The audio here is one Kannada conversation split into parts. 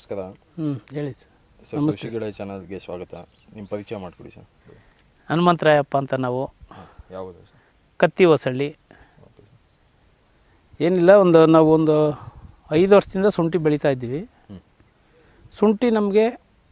ನಮಸ್ಕಾರ ಹ್ಞೂ ಹೇಳಿ ಸರ್ ಸರ್ ಕೃಷಿ ಗಿಡ ಚಾನಲ್ಗೆ ಸ್ವಾಗತ ನಿಮ್ಮ ಪರಿಚಯ ಮಾಡಿಕೊಡಿ ಸರ್ ಹನುಮಂತರಾಯಪ್ಪ ಅಂತ ನಾವು ಹಾಂ ಯಾವುದು ಸರ್ ಕತ್ತಿ ಹೊಸಳ್ಳಿ ಓಕೆ ಸರ್ ಏನಿಲ್ಲ ಒಂದು ನಾವು ಒಂದು ಐದು ವರ್ಷದಿಂದ ಶುಂಠಿ ಬೆಳೀತಾ ಇದ್ದೀವಿ ಹ್ಞೂ ಶುಂಠಿ ನಮಗೆ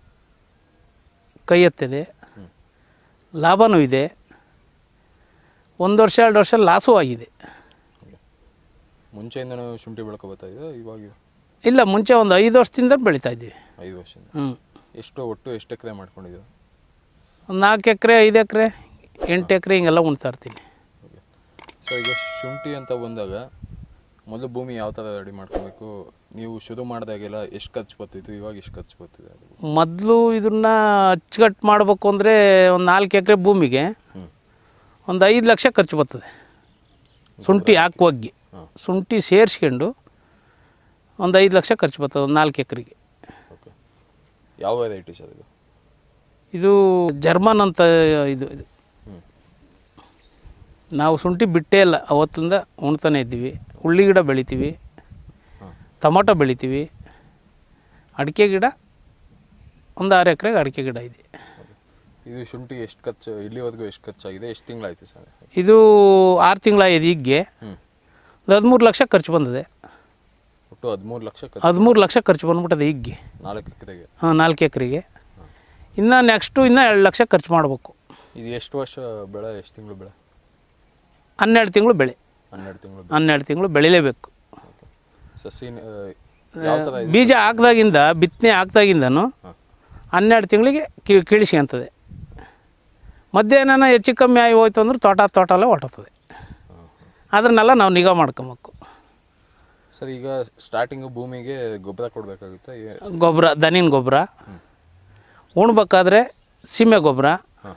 ಕೈ ಎತ್ತಿದೆ ಹ್ಞೂ ಲಾಭನೂ ಇದೆ ಒಂದು ವರ್ಷ ಎರಡು ವರ್ಷ ಲಾಸೂ ಆಗಿದೆ ಓಕೆ ಮುಂಚೆಯಿಂದನೂ ಶುಂಠಿ ಬೆಳ್ಕೊ ಬರ್ತಾ ಇದೆ ಇವಾಗ ಇಲ್ಲ ಮುಂಚೆ ಒಂದು ಐದು ವರ್ಷದಿಂದ ಬೆಳೀತಾ ಇದ್ದೀವಿ ಐದು ವರ್ಷದಿಂದ ಹ್ಞೂ ಎಷ್ಟು ಒಟ್ಟು ಎಷ್ಟು ಎಕರೆ ಮಾಡ್ಕೊಂಡಿದ್ದೀರಾ ಒಂದು ನಾಲ್ಕು ಎಕರೆ ಐದು ಎಕರೆ ಎಂಟು ಎಕರೆ ಹಿಂಗೆಲ್ಲ ಉಣ್ತಾ ಇರ್ತೀನಿ ಓಕೆ ಸೊ ಈಗ ಶುಂಠಿ ಅಂತ ಬಂದಾಗ ಮೊದಲು ಭೂಮಿ ಯಾವ ಥರ ರೆಡಿ ಮಾಡ್ಕೊಬೇಕು ನೀವು ಶುರು ಮಾಡಿದಾಗೆಲ್ಲ ಎಷ್ಟು ಖರ್ಚು ಬರ್ತಿತ್ತು ಇವಾಗ ಎಷ್ಟು ಖರ್ಚು ಬರ್ತಿದೆ ಅದು ಮೊದಲು ಇದನ್ನ ಅಚ್ಚುಕಟ್ಟು ಮಾಡಬೇಕು ಅಂದರೆ ಒಂದು ನಾಲ್ಕು ಎಕರೆ ಭೂಮಿಗೆ ಹ್ಞೂ ಒಂದು ಐದು ಲಕ್ಷ ಖರ್ಚು ಬರ್ತದೆ ಶುಂಠಿ ಹಾಕುವಗ್ಗೆ ಹಾಂ ಶುಂಠಿ ಸೇರಿಸ್ಕೊಂಡು ಒಂದು ಐದು ಲಕ್ಷ ಖರ್ಚು ಬರ್ತದೆ ಒಂದು ನಾಲ್ಕು ಎಕರೆಗೆ ಓಕೆ ಯಾವ ವೆರೈಟಿ ಸರ್ ಇದು ಇದು ಜರ್ಮನ್ ಅಂತ ಇದು ಇದು ಹ್ಞೂ ನಾವು ಶುಂಠಿ ಬಿಟ್ಟೇ ಇಲ್ಲ ಅವತ್ತಿಂದ ಉಣ್ತಾನೆ ಇದ್ದೀವಿ ಉಳ್ಳಿ ಗಿಡ ಬೆಳಿತೀವಿ ಹಾಂ ಟೊಮೊಟೊ ಬೆಳಿತೀವಿ ಅಡಿಕೆ ಗಿಡ ಒಂದು ಆರು ಎಕರೆಗೆ ಅಡಿಕೆ ಗಿಡ ಇದೆ ಇದು ಶುಂಠಿ ಎಷ್ಟು ಖರ್ಚು ಇಲ್ಲಿವರೆಗೂ ಎಷ್ಟು ಖರ್ಚಾಗಿದೆ ಎಷ್ಟು ತಿಂಗಳಾಯ್ತು ಸರ್ ಇದು ಆರು ತಿಂಗಳಾಗಿದೆ ಈಗ್ಗೆ ಹ್ಞೂ ಒಂದು ಹದಿಮೂರು ಲಕ್ಷ ಖರ್ಚು ಬಂದಿದೆ ಒಟ್ಟು ಹದಿಮೂರು ಲಕ್ಷ ಖರ್ಚು ಹದಿಮೂರು ಲಕ್ಷ ಖರ್ಚು ಬಂದ್ಬಿಟ್ಟದೆ ಈಗ್ಗೆ ನಾಲ್ಕು ಎಕರೆಗೆ ಹಾಂ ನಾಲ್ಕು ಎಕರೆಗೆ ಇನ್ನು ನೆಕ್ಸ್ಟು ಇನ್ನೂ ಎರಡು ಲಕ್ಷ ಖರ್ಚು ಮಾಡಬೇಕು ಇದು ಎಷ್ಟು ವರ್ಷ ಬೆಳೆ ಎಷ್ಟು ತಿಂಗಳು ಬೆಳೆ ಹನ್ನೆರಡು ತಿಂಗಳು ಬೆಳೆ ಹನ್ನೆರಡು ತಿಂಗಳು ಹನ್ನೆರಡು ತಿಂಗಳು ಬೆಳಿಲೇಬೇಕು ಓಕೆ ಸಸಿ ಯಾವ ಥರ ಇದೆ ಬೀಜ ಹಾಕ್ದಾಗಿಂದ ಬಿತ್ತನೆ ಹಾಕ್ದಾಗಿಂದನು ಹಾಂ ಹನ್ನೆರಡು ತಿಂಗಳಿಗೆ ಕಿ ಕೀಳಿಸ್ಕೊಂತದೆ ಮಧ್ಯಾಹ್ನ ಹೆಚ್ಚು ಕಮ್ಮಿ ಆಗಿ ಹೋಯ್ತು ಅಂದ್ರೆ ತೋಟ ತೋಟ ಎಲ್ಲ ಹೊಟ್ಟೋಗ್ತದೆ ಅದನ್ನೆಲ್ಲ ನಾವು ನಿಗಾ ಮಾಡ್ಕೊಬೇಕು ಸರ್ ಈಗ ಸ್ಟಾರ್ಟಿಂಗು ಭೂಮಿಗೆ ಗೊಬ್ಬರ ಕೊಡಬೇಕಾಗುತ್ತೆ ಗೊಬ್ಬರ ದನಿನ ಗೊಬ್ಬರ ಉಣ್ಬೇಕಾದ್ರೆ ಸೀಮೆ ಗೊಬ್ಬರ ಹಾಂ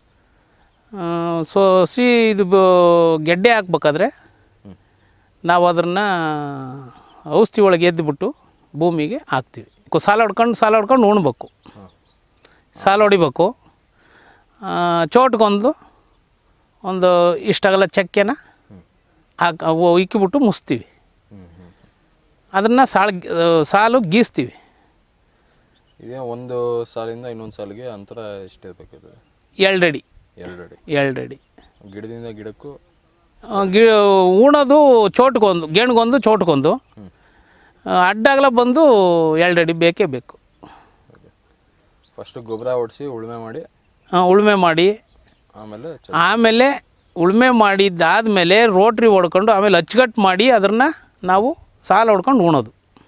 ಸೊ ಸಿ ಇದು ಬ- ಗೆಡ್ಡೆ ಹಾಕ್ಬೇಕಾದ್ರೆ ಹ್ಞೂ ನಾವು ಅದನ್ನು ಔಷಧಿ ಒಳಗೆ ಎದ್ದುಬಿಟ್ಟು ಭೂಮಿಗೆ ಹಾಕ್ತೀವಿ ಕು- ಸಾಲ ಹೊಡ್ಕೊಂಡು ಸಾಲ ಹೊಡ್ಕೊಂಡು ಉಣ್ಬೇಕು ಹಾಂ ಸಾಲ ಹೊಡಿಬೇಕು ಆ, ಚೋಟ್ಗೊಂದು ಒಂದು ಇಷ್ಟಾಗಲ್ಲ ಚಕ್ಕೆನ ಹಾಕಿ ಅವು ಇಕ್ಕಿಬಿಟ್ಟು ಮುಸ್ತೀವಿ ಹ್ಞೂ ಹ್ಞೂ ಅದನ್ನು ಸಾಲ ಸಾಲು ಗೀಸ್ತೀವಿ ಇದೇ ಒಂದು ಸಾಲಿಂದ ಇನ್ನೊಂದು ಸಾಲಿಗೆ ಅಂತರ ಎಷ್ಟಿರಬೇಕು ಎರಡು ಅಡಿ ಎರಡು ಅಡಿ ಎರಡು ಅಡಿ ಗಿಡದಿಂದ ಗಿಡಕ್ಕೂ ಆ, ಗಿ ಉಣೋದು ಚೋಟ್ಗೊಂದು ಗೇಣ್ಗೊಂದು ಚೋಟ್ಗೊಂದು ಹ್ಞೂ ಆ, ಅಡ್ಡಾಗಲ ಬಂದು ಎರಡು ಅಡಿ ಬೇಕೇ ಬೇಕು ಫಸ್ಟು ಗೊಬ್ಬರ ಹೊಡಿಸಿ ಉಳುಮೆ ಮಾಡಿ ಆ, ಉಳುಮೆ ಮಾಡಿ ಆಮೇಲೆ ಚ ಆಮೇಲೆ ಉಳುಮೆ ಮಾಡಿದ್ದಾದಮೇಲೆ ರೋಟ್ರಿ ಹೊಡ್ಕೊಂಡು ಆಮೇಲೆ ಅಚ್ಚುಕಟ್ಟು ಮಾಡಿ ಅದನ್ನು ನಾವು ಸಾಲ ಹೊಡ್ಕೊಂಡು ಉಣೋದು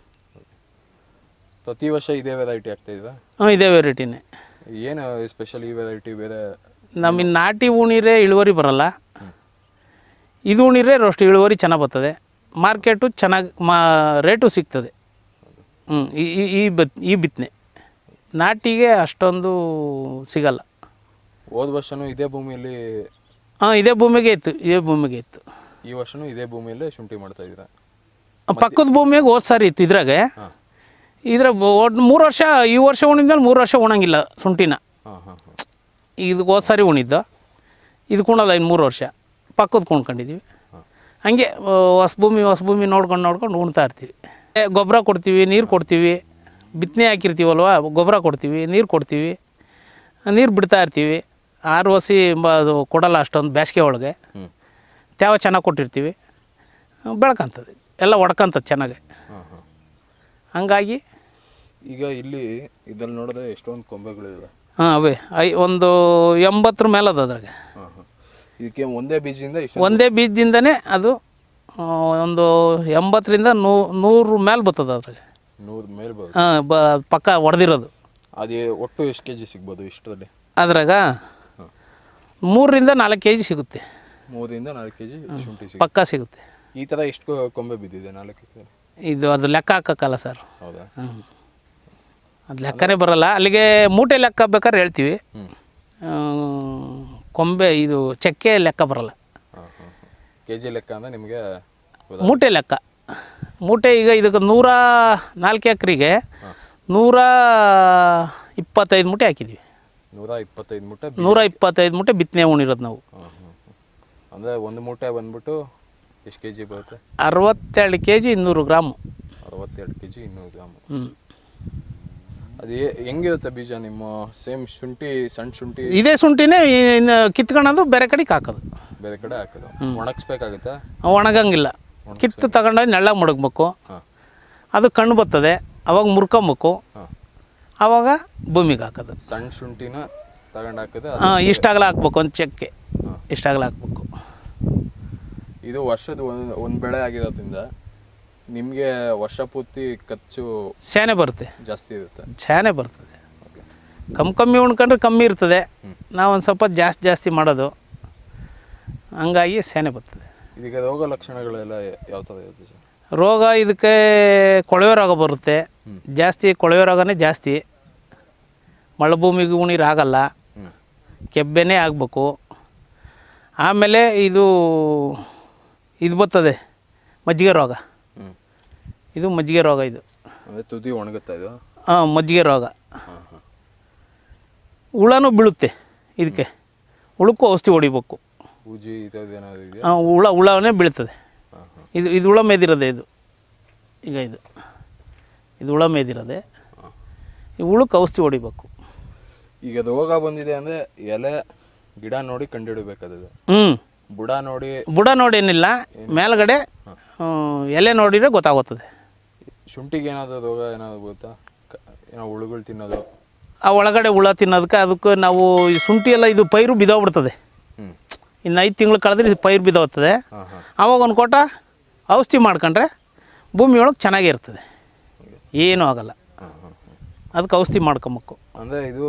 ಪ್ರತಿ ವರ್ಷ ಇದೇ ವೆರೈಟಿ ಆಗ್ತಾಯಿದೆ ಹಾಂ ಇದೇ ವೆರೈಟಿನೇ ಏನು ಸ್ಪೆಷಲ್ ಈ ವೆರೈಟಿ ಬೇರೆ ನಮಗೆ ನಾಟಿ ಉಣಿರೆ ಇಳುವರಿ ಬರಲ್ಲ ಇದು ಉಣಿರೆ ಅಷ್ಟು ಇಳುವರಿ ಚೆನ್ನಾಗಿ ಬರ್ತದೆ ಮಾರ್ಕೆಟು ಚೆನ್ನಾಗಿ ಮಾ ರೇಟು ಸಿಗ್ತದೆ ಹ್ಞೂ ಈ ಈ- ಈ ಬತ್ ಈ ಬಿತ್ತನೆ ನಾಟಿಗೆ ಅಷ್ಟೊಂದು ಸಿಗಲ್ಲ ಹೋದ ವರ್ಷನೂ ಇದೇ ಭೂಮಿಯಲ್ಲಿ ಹಾಂ ಇದೇ ಭೂಮಿಗೆ ಇತ್ತು ಇದೇ ಭೂಮಿಗೆ ಇತ್ತು ಈ ವರ್ಷನೂ ಇದೇ ಭೂಮಿಯಲ್ಲೇ ಶುಂಠಿ ಮಾಡ್ತಾ ಇದ್ದೀರಾ ಪಕ್ಕದ ಭೂಮಿಗೆ ಹೋದ್ ಸಾರಿ ಇತ್ತು ಇದ್ರಾಗೆ ಹಾಂ ಇದ್ರ ಒಟ್ಟು ಮೂರು ವರ್ಷ ಈ ವರ್ಷ ಉಣಿದ್ಮೇಲೆ ಮೂರು ವರ್ಷ ಉಣಂಗಿಲ್ಲ ಶುಂಠಿನ ಹಾಂ ಹಾಂ ಹಾಂ ಇದು ಹೋದ್ ಸಾರಿ ಉಣಿದ್ದು ಇದು ಕುಣಲ್ಲ ಇನ್ನು ಮೂರು ವರ್ಷ ಪಕ್ಕದ ಕೊಂಡ್ಕೊಂಡಿದ್ದೀವಿ ಹಂಗೆ ಆ, ಹೊಸ ಭೂಮಿ ಹೊಸ ಭೂಮಿ ನೋಡ್ಕೊಂಡು ನೋಡ್ಕೊಂಡು ಉಣ್ತಾ ಇರ್ತೀವಿ ಏ, ಗೊಬ್ಬರ ಕೊಡ್ತೀವಿ ನೀರು ಕೊಡ್ತೀವಿ ಬಿತ್ತನೆ ಹಾಕಿರ್ತೀವಲ್ವ ಗೊಬ್ಬರ ಕೊಡ್ತೀವಿ ನೀರು ಕೊಡ್ತೀವಿ ನೀರು ಬಿಡ್ತಾ ಇರ್ತೀವಿ ಆರು ಹಸಿ ಬ- ಅದು ಕೊಡಲ್ಲ ಅಷ್ಟೊಂದು ಬೇಸಿಗೆ ಒಳಗೆ ಹ್ಞೂ ತ್ಯಾವ ಚೆನ್ನಾಗಿ ಕೊಟ್ಟಿರ್ತೀವಿ ಬೆಳ್ಕಂತದೆ ಎಲ್ಲ ಹೊಡ್ಕಂತದೆ ಚೆನ್ನಾಗಿ ಹಾಂ ಹಾಂ ಹಂಗಾಗಿ ಈಗ ಇಲ್ಲಿ ಇದ್ರಲ್ಲಿ ನೋಡಿದ್ರೆ ಎಷ್ಟೊಂದು ಕೊಂಬೆಗಳಿವೆ ಹಾಂ ಅವೇ ಐ ಒಂದು ಎಂಬತ್ತರ ಮೇಲೆ ಅದ ಅದ್ರಾಗೆ ಹಾಂ ಹಾಂ ಇದಕ್ಕೆ ಒಂದೇ ಬೀಜದಿಂದ ಇಷ್ಟು ಒಂದೇ ಬೀಜದಿಂದನೇ ಅದು ಆ, ಒಂದು ಎಂಬತ್ತರಿಂದ ನೂ ನೂರು ಮೇಲೆ ಬರ್ತದೆ ಅದ್ರಾಗೆ ನೂರು ಮೇಲೆ ಬರುತ್ತೆ ಹಾಂ ಬ ಪಕ್ಕ ಹೊಡೆದಿರೋದು ಅದೇ ಒಟ್ಟು ಎಷ್ಟು ಕೆ ಜಿ ಸಿಗ್ಬೋದು ಇಷ್ಟರಲ್ಲಿ ಅದ್ರಾಗ ಹಾಂ ಮೂರರಿಂದ ನಾಲ್ಕು ಕೆ ಜಿ ಸಿಗುತ್ತೆ ಮೂರರಿಂದ ನಾಲ್ಕು ಕೆ ಜಿ ಶುಂಠಿ ಸಿಗುತ್ತೆ ಪಕ್ಕ ಸಿಗುತ್ತೆ ಈ ಥರ ಎಷ್ಟು ಕೊ- ಕೊಂಬೆ ಬಿದ್ದಿದೆ ನಾಲ್ಕು ಎಕರೆ ಇದು ಅದು ಲೆಕ್ಕ ಹಾಕೋಕ್ಕಲ್ಲ ಸರ್ ಹೌದಾ ಹ್ಞೂ ಅದು ಲೆಕ್ಕನೇ ಬರಲ್ಲ ಅಲ್ಲಿಗೆ ಮೂಟೆ ಲೆಕ್ಕ ಬೇಕಾದ್ರೆ ಹೇಳ್ತೀವಿ ಹ್ಞೂ ಆ, ಕೊಂಬೆ ಇದು ಚಕ್ಕೆ ಲೆಕ್ಕ ಬರಲ್ಲ ಹಾಂ ಹಾಂ ಕೆ ಜಿ ಲೆಕ್ಕ ಅಂದರೆ ನಿಮಗೆ ಮೂಟೆ ಲೆಕ್ಕ ಮೂಟೆ ಈಗ ಇದಕ್ಕೆ ನೂರ ನಾಲ್ಕು ಎಕರೆಗೆ ನೂರ ಇಪ್ಪತ್ತೈದು ಮೂಟೆ ಹಾಕಿದ್ವಿ ನೂರ ಇಪ್ಪತ್ತೈದು ಮೂಟೆ ನೂರ ಇಪ್ಪತ್ತೈದು ಮೂಟೆ ಬಿತ್ತನೆ ಉಣಿರೋದು ನಾವು ಹಾಂ ಹಾಂ ಅಂದರೆ ಒಂದು ಮೂಟೆ ಬಂದ್ಬಿಟ್ಟು ಎಷ್ಟು ಕೆ ಜಿ ಬರುತ್ತೆ ಅರವತ್ತೆರಡು ಕೆ ಜಿ ಇನ್ನೂರು ಗ್ರಾಮು ಅರವತ್ತೆರಡು ಕೆ ಜಿ ಇನ್ನೂರು ಗ್ರಾಮು ಹ್ಞೂ ಅದು ಹೇ- ಹೆಂಗಿರುತ್ತೆ ಬೀಜ ನಿಮ್ಮ ಸೇಮ್ ಶುಂಠಿ ಸಣ್ಣ ಶುಂಠಿ ಇದೇ ಶುಂಠಿನೇ ಇನ್ನು ಕಿತ್ಕೊಳ್ಳೋದು ಬೇರೆ ಕಡೆಗೆ ಹಾಕೋದು ಬೇರೆ ಕಡೆ ಹಾಕೋದು ಒಣಗಿಸ್ಬೇಕಾಗುತ್ತಾ ಒಣಗಂಗಿಲ್ಲ ಕಿತ್ತು ತಗೊಂಡೋಗಿ ನೆಳ್ಳಾಗ ಮಡಗ್ಬೇಕು ಹಾಂ ಅದು ಕಣ್ಣು ಬರ್ತದೆ ಅವಾಗ ಮುರ್ಕೊಂಬೇಕು ಹಾಂ ಆವಾಗ ಭೂಮಿಗೆ ಹಾಕೋದು ಸಣ್ಣ ಶುಂಠಿನ ತಗೊಂಡು ಹಾಕಿದ್ರೆ ಅದು ಹಾಂ ಇಷ್ಟಾಗಲ ಹಾಕ್ಬೇಕು ಒಂದು ಚೆಕ್ಕೆ ಹಾಂ. ಇಷ್ಟಾಗಲ ಹಾಕ್ಬೇಕು ಇದು ವರ್ಷದ ಒಂದು ಒಂದು ಬೆಳೆ ಆಗಿರೋದ್ರಿಂದ ನಿಮಗೆ ವರ್ಷ ಪೂರ್ತಿ ಖರ್ಚು ಸ್ಯಾನೆ ಬರುತ್ತೆ ಜಾಸ್ತಿ ಇರುತ್ತೆ ಸ್ಯಾನೆ ಬರ್ತದೆ ಕಮ್ಮಿ ಕಮ್ಮಿ ಉಣ್ಕೊಂಡ್ರೆ ಕಮ್ಮಿ ಇರ್ತದೆ ನಾವು ಒಂದು ಸ್ವಲ್ಪ ಜಾಸ್ತಿ ಜಾಸ್ತಿ ಮಾಡೋದು ಹಂಗಾಗಿ ಸ್ಯಾನೆ ಬರ್ತದೆ ಇದಕ್ಕೆ ರೋಗ ಲಕ್ಷಣಗಳೆಲ್ಲ ಯಾವ ಥರ ಇರುತ್ತೆ ಸರ್ ರೋಗ ಇದಕ್ಕೆ ಕೊಳವೆ ರೋಗ ಬರುತ್ತೆ ಜಾಸ್ತಿ ಕೊಳವೆ ರೋಗನೇ ಜಾಸ್ತಿ ಮಳೆಭೂಮಿಗೆ ಉಣಿರಾಗಲ್ಲ ಹ್ಞೂ ಕೆಬ್ಬೆನೇ ಆಗಬೇಕು ಆಮೇಲೆ ಇದು ಇದು ಬರ್ತದೆ ಮಜ್ಜಿಗೆ ರೋಗ ಹ್ಞೂ ಇದು ಮಜ್ಜಿಗೆ ರೋಗ ಇದು ಅಂದರೆ ತುದಿ ಒಣಗುತ್ತಾ ಇದು ಹಾಂ ಮಜ್ಜಿಗೆ ರೋಗ ಹಾಂ ಹಾಂ ಹುಳನೂ ಬೀಳುತ್ತೆ ಇದಕ್ಕೆ ಹುಳಕ್ಕೂ ಔಷಧಿ ಹೊಡಿಬೇಕು ಪೂಜಿ ಇದ್ರದ್ದು ಏನಾದ್ರು ಇದೆಯಾ ಆ, ಹುಳ ಹುಳನೇ ಬೀಳ್ತದೆ ಹಾಂ ಹಾಂ ಇದು ಇದು ಹುಳ ಮೇದಿರೋದೆ ಇದು ಈಗ ಇದು ಇದು ಹುಳ ಮೇದಿರೋದೆ ಈ ಹುಳಕ್ಕೆ ಔಷಧಿ ಹೊಡಿಬೇಕು ಈಗ ರೋಗ ಬಂದಿದೆ ಅಂದರೆ ಎಲೆ ಗಿಡ ನೋಡಿ ಕಂಡುಹಿಡಬೇಕಾದದು ಹ್ಞೂ ಬುಡ ನೋಡಿ ಬುಡ ನೋಡಿ ಏನಿಲ್ಲ ಮೇಲ್ಗಡೆ ಆ, ಎಲೆ ನೋಡಿದರೆ ಗೊತ್ತಾಗುತ್ತದೆ ಶುಂಠಿಗೆ ಏನಾದರೂ ರೋಗ ಏನಾದರೂ ಗೊತ್ತಾ ಕ- ಏನೋ ಹುಳುಗಳು ತಿನ್ನೋದು ಆ ಒಳಗಡೆ ಹುಳ ತಿನ್ನೋದಕ್ಕೆ ಅದಕ್ಕೆ ನಾವು ಈ ಶುಂಠಿ ಎಲ್ಲ ಇದು ಪೈರು ಬಿದ್ದೋಗ್ಬಿಡ್ತದೆ ಹ್ಞೂ ಇನ್ನು ಐದು ತಿಂಗಳು ಕಳೆದ್ರೆ ಇದು ಪೈರು ಬಿದ್ದೋಗ್ತದೆ ಹಾಂ ಹಾಂ ಆವಾಗ ಒಂದು ಕೋಟ ಔಷಧಿ ಮಾಡ್ಕೊಂಡ್ರೆ ಭೂಮಿ ಒಳಗೆ ಚೆನ್ನಾಗೇ ಇರ್ತದೆ ಏನೂ ಆಗಲ್ಲ ಹಾಂ ಹಾಂ ಹಾಂ ಅದಕ್ಕೆ ಔಷಧಿ ಮಾಡ್ಕೊಬೇಕು ಅಂದರೆ ಇದು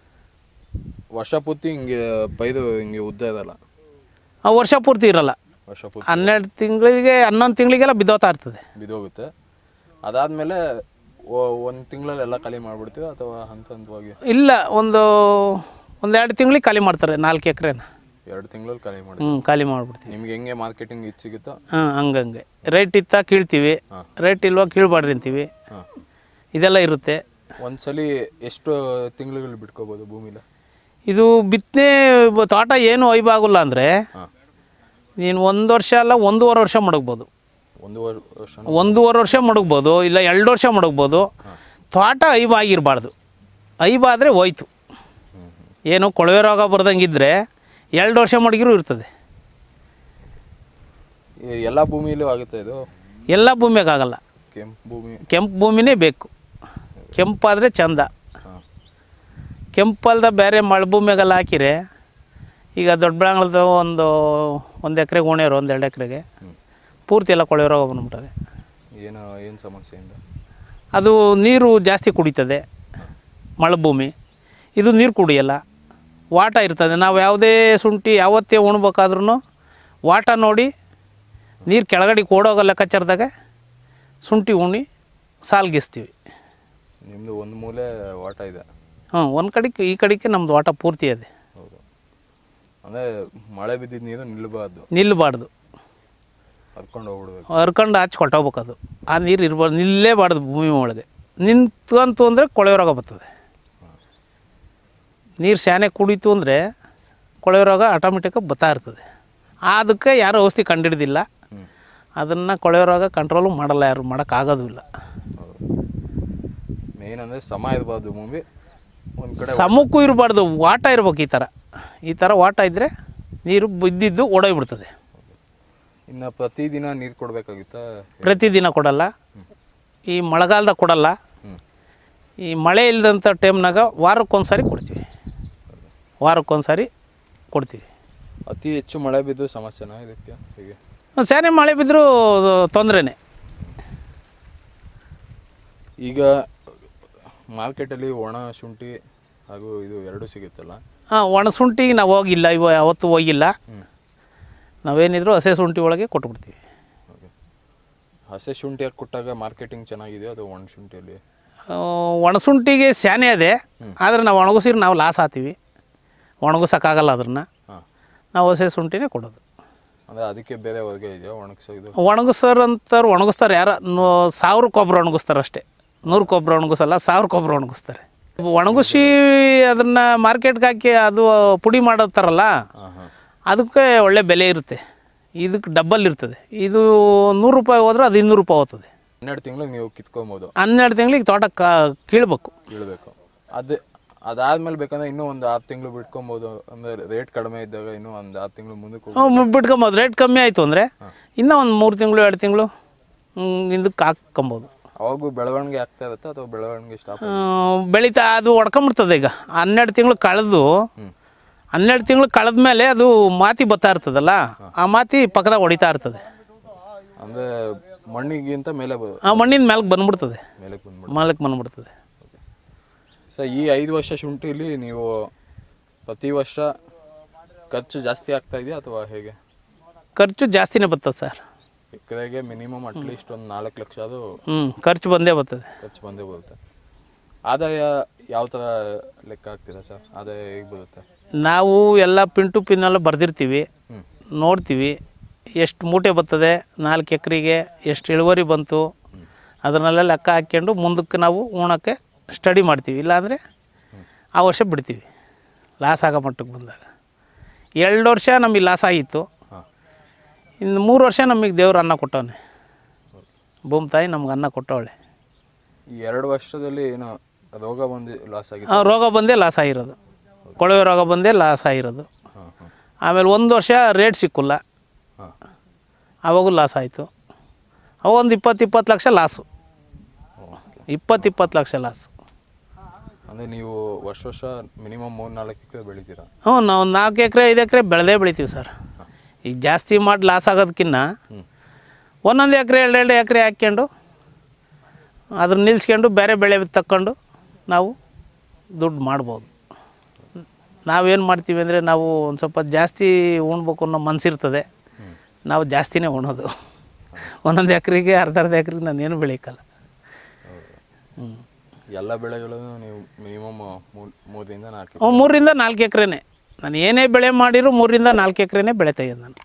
ವರ್ಷ ಪೂರ್ತಿ ಹಿಂಗೆ ಪೈರು ಹಿಂಗೆ ಉದ್ದ ಇರಲ್ಲ ಆ ವರ್ಷ ಪೂರ್ತಿ ಇರಲ್ಲ ವರ್ಷ ಪೂರ್ತಿ ಹನ್ನೆರಡು ತಿಂಗಳಿಗೆ ಹನ್ನೊಂದು ತಿಂಗಳಿಗೆಲ್ಲ ಬಿದ್ದೋಗ್ತಾ ಇರ್ತದೆ ಬಿದ್ದೋಗುತ್ತೆ ಅದಾದಮೇಲೆ ಒಂದು ತಿಂಗಳಲ್ಲಿ ಎಲ್ಲ ಖಾಲಿ ಮಾಡಿಬಿಡ್ತೀವಿ ಅಥವಾ ಹಂತ ಹಂತವಾಗಿ ಇಲ್ಲ ಒಂದು ಒಂದೆರಡು ತಿಂಗಳಿಗೆ ಖಾಲಿ ಮಾಡ್ತಾರೆ ನಾಲ್ಕು ಎಕರೆನ ಎರಡು ತಿಂಗಳಲ್ಲಿ ಖಾಲಿ ಮಾಡಿ ಹ್ಞೂ ಖಾಲಿ ಮಾಡಿಬಿಡ್ತೀವಿ ನಿಮ್ಗೆ ಹೆಂಗೆ ಮಾರ್ಕೆಟಿಂಗ್ ಇದು ಸಿಗುತ್ತೋ ಹಾಂ ಹಂಗಂಗೆ ರೇಟ್ ಇತ್ತ ಕೀಳ್ತೀವಿ ಹಾಂ. ರೇಟ್ ಇಲ್ವಾ ಕೀಳ್ಬಾರ್ದು ಅಂತೀವಿ ಹಾಂ ಇದೆಲ್ಲ ಇರುತ್ತೆ ಒಂದ್ಸಲಿ ಎಷ್ಟು ತಿಂಗಳುಗಳು ಬಿಟ್ಕೋಬೋದು ಭೂಮಿಲ ಇದು ಬಿತ್ತನೆ ತೋಟ ಏನು ಐಬಾಗಲ್ಲ ಅಂದರೆ ಹಾಂ ನೀನು ಒಂದು ವರ್ಷ ಅಲ್ಲ ಒಂದೂವರೆ ವರ್ಷ ಮಡಗ್ಬೋದು ಒಂದೂವರೆ ವರ್ಷ ಒಂದೂವರೆ ವರ್ಷ ಮಡಗ್ಬೋದು ಇಲ್ಲ ಎರಡು ವರ್ಷ ಮಡಗ್ಬೋದು ತೋಟ ಐಬಾಗಿರಬಾರ್ದು ಐಬಾದರೆ ಹೋಯ್ತು ಏನು ಕೊಳವೆ ರೋಗ ಬರ್ದಂಗಿದ್ರೆ ಎರಡು ವರ್ಷ ಮಡಗಿರೂ ಇರ್ತದೆ ಎಲ್ಲ ಭೂಮಿಲೂ ಆಗುತ್ತೆ ಇದು ಎಲ್ಲ ಭೂಮಿಯಾಗ ಆಗಲ್ಲ ಕೆಂಪು ಭೂಮಿ ಕೆಂಪು ಭೂಮಿನೇ ಬೇಕು ಕೆಂಪಾದರೆ ಚಂದ ಹಾಂ ಕೆಂಪಲ್ದ ಬೇರೆ ಮಳೆ ಭೂಮಿಯಾಗೆಲ್ಲ ಹಾಕಿರೆ ಈಗ ದೊಡ್ಡ ಬೆಳಂಗಳದ ಒಂದು ಒಂದು ಎಕರೆಗೆ ಉಣಿಯೋರು ಒಂದು ಎರಡು ಎಕರೆಗೆ ಪೂರ್ತಿ ಎಲ್ಲ ಕೊಳವೆ ರೋಗ ಬಂದ್ಬಿಟ್ಟದೆ ಏನು ಏನು ಸಮಸ್ಯೆಯಿಂದ ಅದು ನೀರು ಜಾಸ್ತಿ ಕುಡಿತದೆ ಮಳೆ ಭೂಮಿ ಇದು ನೀರು ಕುಡಿಯಲ್ಲ ವಾಟ ಇರ್ತದೆ ನಾವು ಯಾವುದೇ ಶುಂಠಿ ಯಾವತ್ತೇ ಉಣ್ಬೇಕಾದ್ರೂ ವಾಟ ನೋಡಿ ನೀರು ಕೆಳಗಡೆ ಓಡೋಗೋ ಲೆಕ್ಕಾಚಾರದಾಗ ಶುಂಠಿ ಉಣ್ಣಿ ಸಾಲ್ಗಿಸ್ತೀವಿ ನಿಮ್ಮದು ಒಂದು ಮೂಲೆ ವಾಟ ಇದೆ ಹ್ಞೂ ಒಂದು ಕಡೆಗೆ ಈ ಕಡೆಗೆ ನಮ್ಮದು ವಾಟ ಪೂರ್ತಿ ಇದೆ ಹೌದು ಅಂದರೆ ಮಳೆ ಬಿದ್ದಿದ್ದ ನೀರು ನಿಲ್ಲಬಾರ್ದು ನಿಲ್ಲಬಾರ್ದು ಹರ್ಕೊಂಡು ಹೋಗ್ಬಿಡ್ಬೇಕು ಹರ್ಕೊಂಡು ಆಚೆ ಕೊಟ್ಟೋಗ್ಬೇಕು ಅದು ಆ ನೀರು ಇರ್ಬಾರ್ದು ನಿಲ್ಲೇಬಾರ್ದು ಭೂಮಿ ಒಳಗೆ ನಿಂತು ಅಂದರೆ ಕೊಳವೆ ರೋಗ ಬರ್ತದೆ ನೀರು ಶಾನೆ ಕುಡಿತು ಅಂದರೆ ಕೊಳವೆ ರೋಗ ಆಟೋಮೆಟಿಕಾಗಿ ಬರ್ತಾ ಇರ್ತದೆ ಅದಕ್ಕೆ ಯಾರೂ ಔಷಧಿ ಕಂಡಿಡ್ದಿಲ್ಲ ಹ್ಞೂ ಅದನ್ನು ಕೊಳವೆ ರೋಗ ಕಂಟ್ರೋಲು ಮಾಡಲ್ಲ ಯಾರು ಮಾಡೋಕ್ಕಾಗೋದು ಇಲ್ಲ ಹೌದು ಮೇನ್ ಅಂದರೆ ಸಮ ಇರಬಾರ್ದು ಭೂಮಿ ಒಂದು ಕಡೆ ಸಮಕ್ಕೂ ಇರಬಾರ್ದು ವಾಟ ಇರ್ಬೇಕು ಈ ಥರ ಈ ಥರ ವಾಟ ಇದ್ದರೆ ನೀರು ಬಿದ್ದಿದ್ದು ಓಡೋಗ್ಬಿಡ್ತದೆ ಇನ್ನು ಪ್ರತಿದಿನ ನೀರು ಕೊಡಬೇಕಾಗಿತ್ತಾ ಪ್ರತಿದಿನ ಕೊಡಲ್ಲ ಈ ಮಳೆಗಾಲದಾಗ ಕೊಡಲ್ಲ ಹ್ಞೂ ಈ ಮಳೆ ಇಲ್ಲದಂಥ ಟೈಮ್ನಾಗ ವಾರಕ್ಕೊಂದು ಸಾರಿ ಕೊಡ್ತೀವಿ ವಾರಕ್ಕೊಂದು ಸಾರಿ ಕೊಡ್ತೀವಿ ಅತಿ ಹೆಚ್ಚು ಮಳೆ ಬಿದ್ದು ಸಮಸ್ಯೆನಾ ಇದಕ್ಕೆ ಹೇಗೆ ಸ್ಯಾನೆ ಮಳೆ ಬಿದ್ದರೂ ತೊಂದರೆನೇ ಈಗ ಮಾರ್ಕೆಟಲ್ಲಿ ಒಣ ಶುಂಠಿ ಹಾಗೂ ಇದು ಎರಡು ಸಿಗುತ್ತಲ್ಲ ಹಾಂ ಒಣಶುಂಠಿಗೆ ನಾವು ಹೋಗಿಲ್ಲ ಇವ ಯಾವತ್ತೂ ಹೋಗಿಲ್ಲ ಹ್ಞೂ ನಾವೇನಿದ್ರು ಹಸೆ ಶುಂಠಿ ಒಳಗೆ ಕೊಟ್ಬಿಡ್ತೀವಿ ಓಕೆ ಹಸೆ ಶುಂಠಿಯಾಗಿ ಕೊಟ್ಟಾಗ ಮಾರ್ಕೆಟಿಂಗ್ ಚೆನ್ನಾಗಿದೆಯೋ ಅದು ಒಣ ಶುಂಠಿಯಲ್ಲಿ ಆ, ಒಣಶುಂಠಿಗೆ ಸ್ಯಾನೆ ಅದೇ ಆದರೆ ನಾವು ಒಣಗಿಸಿದ್ರೆ ನಾವು ಲಾಸ್ ಆಗ್ತೀವಿ ಒಣಗಿಸೋಕ್ಕಾಗಲ್ಲ ಅದನ್ನು ಹಾಂ ನಾವು ಹಸೆ ಶುಂಠಿನೇ ಕೊಡೋದು ಅಂದರೆ ಅದಕ್ಕೆ ಬೇರೆ ಹೊರಗೆ ಇದೆಯಾ ಒಣಗಿಸೋ ಇದು ಒಣಗಿಸ್ತಾರ ಅಂತಾರೆ ಒಣಗಿಸ್ತಾರೆ ಯಾರ ಸಾವಿರ ಕೊಬ್ಬರ ಒಣಗಿಸ್ತಾರೆ ಅಷ್ಟೇ ನೂರು ಕೊಬ್ಬರ ಒಣಗಿಸಲ್ಲ ಸಾವಿರ ಕೊಬ್ಬರ ಒಣಗಿಸ್ತಾರೆ ಒಣಗಿಸಿ ಅದನ್ನು ಮಾರ್ಕೆಟ್ಗೆ ಹಾಕಿ ಅದು ಪುಡಿ ಮಾಡುತ್ತಾರಲ್ಲ ಹಾಂ ಹಾಂ ಅದಕ್ಕೆ ಒಳ್ಳೆ ಬೆಲೆ ಇರುತ್ತೆ ಇದಕ್ಕೆ ಡಬ್ಬಲ್ ಇರ್ತದೆ ಇದು ನೂರು ರೂಪಾಯಿ ಹೋದ್ರೆ ಅದು ಇನ್ನೂರು ರೂಪಾಯಿ ಹೋಗ್ತದೆ ಹನ್ನೆರಡು ತಿಂಗಳು ನೀವು ಕಿತ್ಕೊಬೋದು ಹನ್ನೆರಡು ತಿಂಗಳಿಗೆ ತೋಟ ಕಾ ಕೀಳ್ಬೇಕು ಕೀಳಬೇಕು ಅದು ಅದಾದ್ಮೇಲೆ ಬೇಕಂದ್ರೆ ಇನ್ನೂ ಒಂದು ಆರು ತಿಂಗಳು ಬಿಟ್ಕೊಬೋದು ಅಂದ್ರೆ ರೇಟ್ ಕಡಿಮೆ ಇದ್ದಾಗ ಇನ್ನೂ ಒಂದು ಆರು ತಿಂಗಳು ಮುಂದಕ್ಕೆ ಹೋಗ್ಬೋದು. ಹ್ಮ್, ಬಿಟ್ಕೊಬೋದು ರೇಟ್ ಕಮ್ಮಿ ಆಯಿತು ಅಂದರೆ ಇನ್ನೂ ಒಂದು ಮೂರು ತಿಂಗಳು ಎರಡು ತಿಂಗಳು ಹಿಂದಕ್ಕೆ ಹಾಕ್ಕೊಬೋದು ಅವಾಗೂ ಬೆಳವಣಿಗೆ ಆಗ್ತಾ ಇರುತ್ತೆ ಅಥವಾ ಬೆಳವಣಿಗೆ ಸ್ಟಾಪ್ ಆ, ಬೆಳೀತಾ ಅದು ಹೊಡ್ಕೊಂಬಿಡ್ತದೆ ಈಗ ಹನ್ನೆರಡು ತಿಂಗಳು ಕಳೆದು ಹನ್ನೆರಡು ತಿಂಗಳು ಕಳೆದ ಮೇಲೆ ಅದು ಮಾತಿ ಬರ್ತಾ ಇರ್ತದಲ್ಲ ಆ ಮಾತಿ ಪಕ್ಕದಾಗ ಹೊಡಿತಾ ಇರ್ತದೆ ಅಂದ್ರೆ ಮಣ್ಣಿಗಿಂತ ಮೇಲೆ ಬ- ಆ ಮಣ್ಣಿನ ಮೇಲಕ್ಕೆ ಬಂದ್ಬಿಡ್ತದೆ ಮೇಲೆ ಬಂದ್ಬಿಡು ಮೇಲಕ್ಕೆ ಬಂದ್ಬಿಡ್ತದೆ ಸೊ ಈ ಐದು ವರ್ಷ ಶುಂಠಿಲಿ ನೀವು ಪ್ರತಿ ವರ್ಷ ಖರ್ಚು ಜಾಸ್ತಿ ಆಗ್ತಾ ಇದೆಯಾ ಅಥವಾ ಹೇಗೆ ಖರ್ಚು ಜಾಸ್ತಿನೇ ಬರ್ತದೆ ಸರ್ ಎಕರೆಗೆ ಮಿನಿಮಮ್ ಅಟ್ಲೀಸ್ಟ್ ಒಂದು ನಾಲ್ಕು ಲಕ್ಷ ಅದು ಹ್ಞೂ ಖರ್ಚು ಬಂದೇ ಬರ್ತದೆ ಖರ್ಚು ಬಂದೇ ಬರುತ್ತೆ ಆದಾಯ ಯಾವ ಥರ ಲೆಕ್ಕ ಹಾಕ್ತೀರಾ ಸರ್ ಆದಾಯ ಹೇಗೆ ಬರುತ್ತೆ ನಾವು ಎಲ್ಲ ಪಿನ್ ಟು ಪಿನ್ ಎಲ್ಲ ಬರೆದಿರ್ತೀವಿ ಹ್ಞೂ ನೋಡ್ತೀವಿ ಎಷ್ಟು ಮೂಟೆ ಬರ್ತದೆ ನಾಲ್ಕು ಎಕರೆಗೆ ಎಷ್ಟು ಇಳುವರಿ ಬಂತು ಅದನ್ನೆಲ್ಲ ಲೆಕ್ಕ ಹಾಕ್ಕೊಂಡು ಮುಂದಕ್ಕೆ ನಾವು ಉಣೋಕ್ಕೆ ಸ್ಟಡಿ ಮಾಡ್ತೀವಿ ಇಲ್ಲಾಂದರೆ ಆ ವರ್ಷ ಬಿಡ್ತೀವಿ ಲಾಸ್ ಆಗೋ ಮಟ್ಟಕ್ಕೆ ಬಂದಾಗ ಎರಡು ವರ್ಷ ನಮಗೆ ಲಾಸ್ ಆಗಿತ್ತು ಹಾಂ ಇನ್ನು ಮೂರು ವರ್ಷ ನಮಗೆ ದೇವ್ರು ಅನ್ನ ಕೊಟ್ಟವನೆ ಭೂಮಿ ತಾಯಿ ನಮ್ಗೆ ಅನ್ನ ಕೊಟ್ಟವಳೆ ಈ ಎರಡು ವರ್ಷದಲ್ಲಿ ಏನು ರೋಗ ಬಂದು ಲಾಸ್ ಆಗಿದೆ ಆ, ರೋಗ ಬಂದೇ ಲಾಸ್ ಆಗಿರೋದು ಕೊಳವೆ ರೋಗ ಬಂದೇ ಲಾಸ್ ಆಗಿರೋದು ಹಾಂ ಹಾಂ ಆಮೇಲೆ ಒಂದು ವರ್ಷ ರೇಟ್ ಸಿಕ್ಕಿಲ್ಲ ಹಾಂ ಅವಾಗೂ ಲಾಸ್ ಆಯಿತು ಅವಾಗ ಒಂದು ಇಪ್ಪತ್ತು ಇಪ್ಪತ್ತು ಲಕ್ಷ ಲಾಸು ಇಪ್ಪತ್ತು ಇಪ್ಪತ್ತು ಲಕ್ಷ ಲಾಸು ಅಂದರೆ ನೀವು ವರ್ಷ ವರ್ಷ ಮಿನಿಮಮ್ ಮೂರು ನಾಲ್ಕು ಎಕರೆ ಬೆಳಿತೀರಾ ಹ್ಞೂ ನಾವು ನಾಲ್ಕು ಎಕರೆ ಐದು ಎಕರೆ ಬೆಳೆದೇ ಬೆಳಿತೀವಿ ಸರ್ ಈಗ ಜಾಸ್ತಿ ಮಾಡಿ ಲಾಸ್ ಆಗೋದಕ್ಕಿಂತ ಹ್ಞೂ ಒಂದೊಂದು ಎಕರೆ ಎರಡೆರಡು ಎಕರೆ ಹಾಕ್ಕೊಂಡು ಅದನ್ನ ನಿಲ್ಸ್ಕೊಂಡು ಬೇರೆ ಬೆಳೆ ತಕ್ಕೊಂಡು ನಾವು ದುಡ್ಡು ಮಾಡ್ಬೋದು ನಾವೇನು ಮಾಡ್ತೀವಿ ಅಂದರೆ ನಾವು ಒಂದು ಸ್ವಲ್ಪ ಜಾಸ್ತಿ ಉಣ್ಬೇಕು ಅನ್ನೋ ಮನಸ್ಸಿರ್ತದೆ ನಾವು ಜಾಸ್ತಿನೇ ಉಣೋದು ಒಂದೊಂದು ಎಕರೆಗೆ ಅರ್ಧ ಅರ್ಧ ಎಕರೆಗೆ ನಾನೇನು ಬೆಳೀಕಲ್ಲ ಹ್ಞೂ ಎಲ್ಲ ಬೆಳೆಗಳನ್ನು ನೀವು ಮಿನಿಮಮ್ ಮೂರರಿಂದ ನಾಲ್ಕು ಹ್ಞೂ, ಮೂರರಿಂದ ನಾಲ್ಕು ಎಕರೆನೇ ನಾನು ಏನೇ ಬೆಳೆ ಮಾಡಿರೂ ಮೂರರಿಂದ ನಾಲ್ಕು ಎಕರೆನೇ ಬೆಳೆ ತೆಗೆದು ನಾನು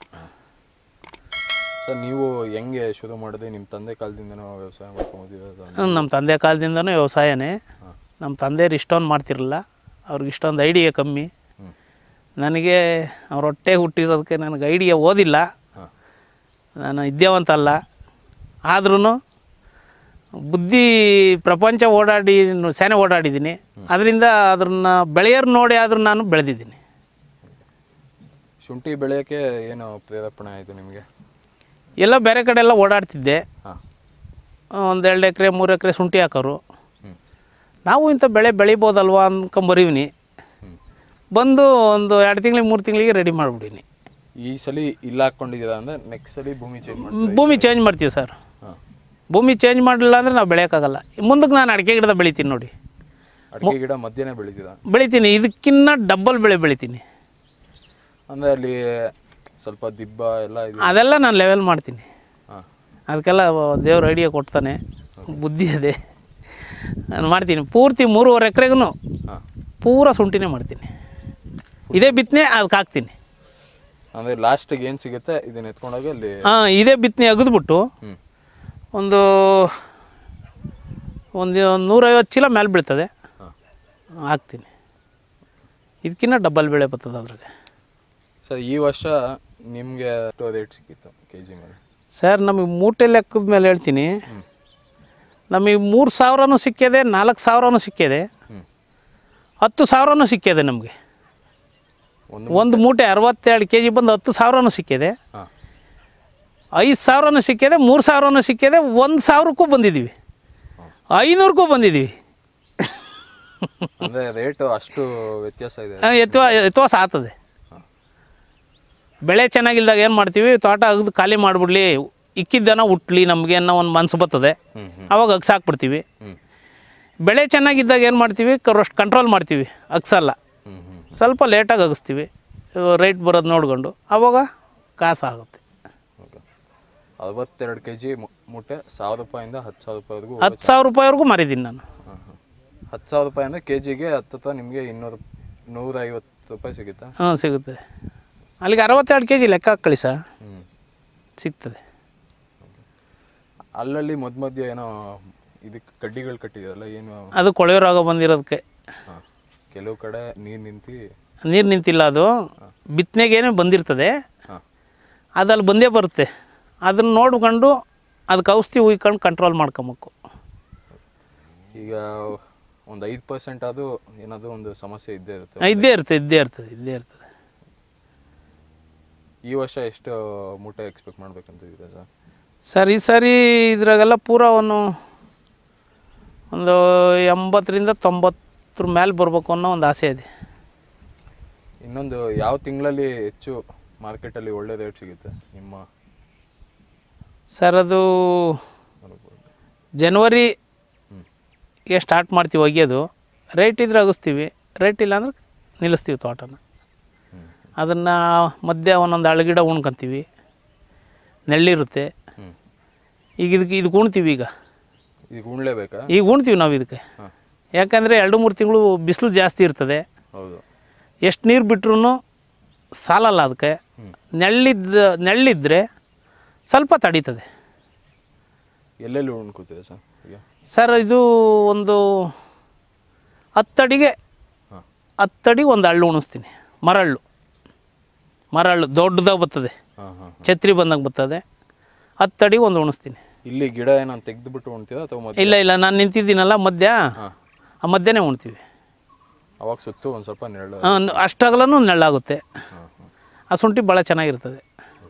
ಸರ್ ನೀವು ಹೆಂಗೆ ಶುರು ಮಾಡಿದೆ ನಿಮ್ಮ ತಂದೆ ಕಾಲದಿಂದನೂ ವ್ಯವಸಾಯ ಮಾಡ್ಕೊಂಬೋದಿರೋದು ಹ್ಮ್, ನಮ್ಮ ತಂದೆ ಕಾಲದಿಂದನೂ ವ್ಯವಸಾಯನೇ ನಮ್ಮ ತಂದೆಯರು ಇಷ್ಟೊಂದು ಮಾಡ್ತಿರಲಿಲ್ಲ ಅವ್ರಿಗೆ ಇಷ್ಟೊಂದು ಐಡಿಯಾ ಕಮ್ಮಿ ಹ್ಞೂ ನನಗೆ ಅವ್ರ ಹೊಟ್ಟೆ ಹುಟ್ಟಿರೋದಕ್ಕೆ ನನಗೆ ಐಡಿಯಾ ಓದಿಲ್ಲ ಹಾಂ ನಾನು ವಿದ್ಯಾವಂತ ಅಲ್ಲ ಆದ್ರೂ ಬುದ್ಧಿ ಪ್ರಪಂಚ ಓಡಾಡಿ ಸೇನೆ ಓಡಾಡಿದ್ದೀನಿ ಅದರಿಂದ ಅದನ್ನು ಬೆಳೆಯೋರು ನೋಡಿ ಆದರೂ ನಾನು ಬೆಳೆದಿದ್ದೀನಿ ಶುಂಠಿ ಬೆಳೆಯೋಕ್ಕೆ ಏನು ಪ್ರೇರೇಪಣೆ ಆಯಿತು ನಿಮಗೆ ಎಲ್ಲ ಬೇರೆ ಕಡೆ ಎಲ್ಲ ಓಡಾಡ್ತಿದ್ದೆ ಹಾಂ ಒಂದು ಎರಡು ಎಕರೆ ಮೂರು ಎಕರೆ ಶುಂಠಿ ಹಾಕೋರು ಹ್ಞೂ ನಾವು ಇಂಥ ಬೆಳೆ ಬೆಳಿಬೋದಲ್ವಾ ಅಂದ್ಕೊಂಬರೀವಿನಿ ಹ್ಞೂ ಬಂದು ಒಂದು ಎರಡು ತಿಂಗಳಿಗೆ ಮೂರು ತಿಂಗಳಿಗೆ ರೆಡಿ ಮಾಡಿಬಿಡೀನಿ ಈ ಸಲ ಇಲ್ಲ ಹಾಕ್ಕೊಂಡಿದ್ದೀರಾ ಅಂದರೆ ನೆಕ್ಸ್ಟ್ ಸಲ ಭೂಮಿ ಚೇಂಜ್ ಮಾಡಿ ಭೂಮಿ ಚೇಂಜ್ ಮಾಡ್ತೀವಿ ಸರ್ ಹಾಂ ಭೂಮಿ ಚೇಂಜ್ ಮಾಡಲಿಲ್ಲ ಅಂದರೆ ನಾವು ಬೆಳೆಯೋಕ್ಕಾಗಲ್ಲ ಮುಂದಕ್ಕೆ ನಾನು ಅಡಿಕೆ ಗಿಡದ ಬೆಳಿತೀನಿ ನೋಡಿ ಅಡಿಕೆ ಗಿಡ ಮಧ್ಯನೇ ಬೆಳಿತೀರಾ ಬೆಳಿತೀನಿ ಇದಕ್ಕಿನ್ನ ಡಬ್ಬಲ್ ಬೆಳೆ ಬೆಳಿತೀನಿ ಅಂದರೆ ಅಲ್ಲಿ ಸ್ವಲ್ಪ ದಿಬ್ಬ ಎಲ್ಲ ಇದೆ ಅದೆಲ್ಲ ನಾನು ಲೆವೆಲ್ ಮಾಡ್ತೀನಿ ಹಾಂ ಅದಕ್ಕೆಲ್ಲ ದೇವ್ರ ಐಡಿಯಾ ಕೊಡ್ತಾನೆ ಬುದ್ಧಿ ಅದೇ ನಾನು ಮಾಡ್ತೀನಿ ಪೂರ್ತಿ ಮೂರುವರೆ ಎಕರೆಗೂ ಹಾಂ ಪೂರ ಶುಂಠಿನೇ ಮಾಡ್ತೀನಿ ಇದೇ ಬಿತ್ತನೆ ಅದಕ್ಕೆ ಹಾಕ್ತೀನಿ ಅಂದರೆ ಲಾಸ್ಟಿಗೆ ಏನು ಸಿಗುತ್ತೆ ಇದನ್ನ ಎತ್ಕೊಂಡೋಗಿ ಅಲ್ಲಿ ಹಾಂ ಇದೇ ಬಿತ್ತನೆ ಅಗದ್ಬಿಟ್ಟು ಹ್ಞೂ ಒಂದು ಒಂದು ನೂರೈವತ್ತು ಚೀಲ ಮೇಲೆ ಬೀಳ್ತದೆ ಹಾಂ ಹಾಕ್ತೀನಿ ಇದಕ್ಕಿಂತ ಡಬ್ಬಲ್ ಬೆಳೆ ಬರ್ತದೆ ಅದ್ರಾಗೆ ಸರ್ ಈ ವರ್ಷ ನಿಮಗೆ ರೇಟ್ ಸಿಕ್ಕಿತ್ತು ಕೆ ಜಿ ಮೇಲೆ ಸರ್ ನಮಗೆ ಮೂಟೆ ಲೆಕ್ಕದ ಮೇಲೆ ಹೇಳ್ತೀನಿ ಹ್ಞೂ ನಮಗೆ ಮೂರು ಸಾವಿರನೂ ಸಿಕ್ಕಿದೆ ನಾಲ್ಕು ಸಾವಿರನೂ ಸಿಕ್ಕಿದೆ ಹ್ಞೂ ಹತ್ತು ಸಾವಿರನೂ ಸಿಕ್ಕಿದೆ ನಮಗೆ ಒಂದು ಒಂದು ಮೂಟೆ ಅರವತ್ತೆರಡು ಕೆ ಜಿ ಬಂದು ಹತ್ತು ಸಾವಿರನೂ ಸಿಕ್ಕಿದೆ ಹಾಂ ಐದು ಸಾವಿರನೂ ಸಿಕ್ಕಿದೆ ಮೂರು ಸಾವಿರನೂ ಸಿಕ್ಕಿದೆ ಒಂದು ಸಾವಿರಕ್ಕೂ ಬಂದಿದ್ದೀವಿ ಐನೂರಕ್ಕೂ ಬಂದಿದ್ದೀವಿ ಅಂದರೆ ರೇಟು ಅಷ್ಟು ವ್ಯತ್ಯಾಸ ಇದೆ ಎತ್ತುವ ಎತ್ತುವಾಸ ಆಗ್ತದೆ ಬೆಳೆ ಚೆನ್ನಾಗಿಲ್ದಾಗ ಏನು ಮಾಡ್ತೀವಿ ತೋಟ ಅಗ್ದು ಖಾಲಿ ಮಾಡಿಬಿಡ್ಲಿ ಇಕ್ಕಿದ್ದನ ಹುಟ್ಲಿ ನಮಗೆ ಅನ್ನೋ ಒಂದು ಮನಸ್ಸು ಬರ್ತದೆ ಹ್ಞೂ ಹ್ಞೂ ಅವಾಗ ಅಗ್ಸಾಕ್ಬಿಡ್ತೀವಿ ಹ್ಞೂ ಬೆಳೆ ಚೆನ್ನಾಗಿದ್ದಾಗ ಏನು ಮಾಡ್ತೀವಿ ಅಷ್ಟು ಕಂಟ್ರೋಲ್ ಮಾಡ್ತೀವಿ ಅಗ್ಸಲ್ಲ ಹ್ಞೂ ಹ್ಞೂ ಸ್ವಲ್ಪ ಲೇಟಾಗಿ ಅಗಿಸ್ತೀವಿ ರೈಟ್ ಬರೋದು ನೋಡಿಕೊಂಡು ಅವಾಗ ಕಾಸು ಆಗುತ್ತೆ ಓಕೆ ಅರವತ್ತೆರಡು ಕೆ ಜಿ ಮೂಟೆ ಸಾವಿರ ರೂಪಾಯಿಂದ ಹತ್ತು ಸಾವಿರ ರೂಪಾಯಿವರೆಗೂ ಹತ್ತು ಸಾವಿರ ರೂಪಾಯಿವರೆಗೂ ಮಾರಿದ್ದೀನಿ ನಾನು ಹಾಂ ಹಾಂ ಹತ್ತು ಸಾವಿರ ರೂಪಾಯಿ ಅಂದರೆ ಕೆ ಜಿಗೆ ಹತ್ತತ್ರ ನಿಮಗೆ ಇನ್ನೂರು ನೂರೈವತ್ತು ರೂಪಾಯಿ ಸಿಗುತ್ತಾ ಹಾಂ ಸಿಗುತ್ತೆ ಅಲ್ಲಿಗೆ ಅರವತ್ತೆರಡು ಕೆ ಜಿ ಲೆಕ್ಕ ಹಾಕ್ಕೊಳ್ಳಿ ಸರ್ ಹ್ಞೂ ಸಿಗ್ತದೆ ಅಲ್ಲಲ್ಲಿ ಮಧ್ಯ ಮಧ್ಯ ಏನೋ ಇದಕ್ಕೆ ಕಡ್ಡಿಗಳು ಕಟ್ಟಿದಾರಲ್ಲ ಏನು ಅದು ಕೊಳೆಯೋ ರೋಗ ಬಂದಿರೋದಕ್ಕೆ ಹಾಂ ಕೆಲವು ಕಡೆ ನೀರು ನಿಂತು ನೀರು ನಿಂತಿಲ್ಲ ಅದು ಬಿತ್ತನೆಗೇನೆ ಬಂದಿರ್ತದೆ ಹಾಂ ಅದಲ್ಲಿ ಬಂದೇ ಬರುತ್ತೆ ಅದನ್ನು ನೋಡ್ಕೊಂಡು ಅದಕ್ಕೆ ಔಷಧಿ ಉಯ್ಕೊಂಡು ಕಂಟ್ರೋಲ್ ಮಾಡ್ಕೊಬೇಕು ಈಗ ಒಂದು ಐದು ಪರ್ಸೆಂಟ್ ಅದು ಏನಾದರೂ ಒಂದು ಸಮಸ್ಯೆ ಇದ್ದೇ ಇರುತ್ತೆ ಇದ್ದೇ ಇರ್ತದೆ ಇದ್ದೇ ಇರ್ತದೆ ಇದ್ದೇ ಇರ್ತದೆ ಈ ವರ್ಷ ಎಷ್ಟು ಮೂಟೆ ಎಕ್ಸ್ಪೆಕ್ಟ್ ಮಾಡ್ಬೇಕಂತಿದ್ದೀರಾ ಸರ್ ಸರ್ ಈ ಸರಿ ಇದ್ರಾಗೆಲ್ಲ ಪೂರ ಒಂದು ಒಂದು ಎಂಬತ್ತರಿಂದ ತೊಂಬತ್ತರ ಮೇಲೆ ಬರ್ಬೇಕು ಅನ್ನೋ ಒಂದು ಆಸೆ ಇದೆ ಇನ್ನೊಂದು ಯಾವ ತಿಂಗಳಲ್ಲಿ ಹೆಚ್ಚು ಮಾರ್ಕೆಟಲ್ಲಿ ಒಳ್ಳೆ ರೇಟ್ ಸಿಗುತ್ತೆ ನಿಮ್ಮ ಸರ್ ಅದು ಅನುಭವ ಜನವರಿಗೆ ಸ್ಟಾರ್ಟ್ ಮಾಡ್ತೀವಿ ಒಗೆಯೋದು ರೇಟ್ ಇದ್ರೆ ಅಗಿಸ್ತೀವಿ ರೇಟ್ ಇಲ್ಲ ಅಂದ್ರೆ ನಿಲ್ಲಿಸ್ತೀವಿ ತೋಟನ ಅದನ್ನು ಮಧ್ಯೆ ಒಂದೊಂದು ಅಳಗಿಡ ಉಣ್ಕೊಂತೀವಿ ನೆಳ್ಳಿರುತ್ತೆ ಹ್ಞೂ ಈಗ ಇದಕ್ಕೆ ಇದಕ್ಕೆ ಉಣ್ತೀವಿ ಈಗ ಈಗ ಉಣ್ಲೇಬೇಕಾ ಈಗ ಉಣ್ತೀವಿ ನಾವು ಇದಕ್ಕೆ ಹಾಂ ಯಾಕಂದರೆ ಎರಡು ಮೂರು ತಿಂಗಳು ಬಿಸಿಲು ಜಾಸ್ತಿ ಇರ್ತದೆ ಹೌದು ಎಷ್ಟು ನೀರು ಬಿಟ್ರೂ ಸಾಲಲ್ಲ ಅದಕ್ಕೆ ಹ್ಞೂ ನೆಳ್ಳಿದ್ದ ನೆಳ್ಳಿದ್ರೆ ಸ್ವಲ್ಪ ತಡೀತದೆ ಎಲ್ಲೆಲ್ಲಿ ಉಣ್ಕೋತಿದೆ ಸರ್ ಈಗ ಸರ್ ಇದು ಒಂದು ಹತ್ತಡಿಗೆ ಹಾಂ ಹತ್ತಡಿಗೆ ಒಂದು ಹಳ್ಳು ಉಣಿಸ್ತೀನಿ ಮರಳ್ಳು ಮರಳ್ಳು ದೊಡ್ಡದಾಗಿ ಬರ್ತದೆ ಹಾಂ ಹಾಂ ಛತ್ರಿ ಬಂದಂಗೆ ಬರ್ತದೆ ಹತ್ತಡಿಗೆ ಒಂದು ಉಣಿಸ್ತೀನಿ ಇಲ್ಲಿ ಗಿಡ ಏನೋ ತೆಗೆದುಬಿಟ್ಟು ಉಣ್ತೀರಾ ಅಥವಾ ಮೊದಲು ಇಲ್ಲ ಇಲ್ಲ ನಾನು ನಿಂತಿದ್ದೀನಲ್ಲ ಮಧ್ಯ ಹಾಂ ಆ ಮಧ್ಯನೇ ಉಣ್ತೀವಿ ಅವಾಗ ಸುತ್ತು ಒಂದು ಸ್ವಲ್ಪ ನೆರಳು ಆ, ನ- ಅಷ್ಟಾಗಲೂ ನೆಳ್ಳಾಗುತ್ತೆ ಹಾಂ ಹಾಂ ಆ ಶುಂಠಿ ಭಾಳ ಚೆನ್ನಾಗಿರ್ತದೆ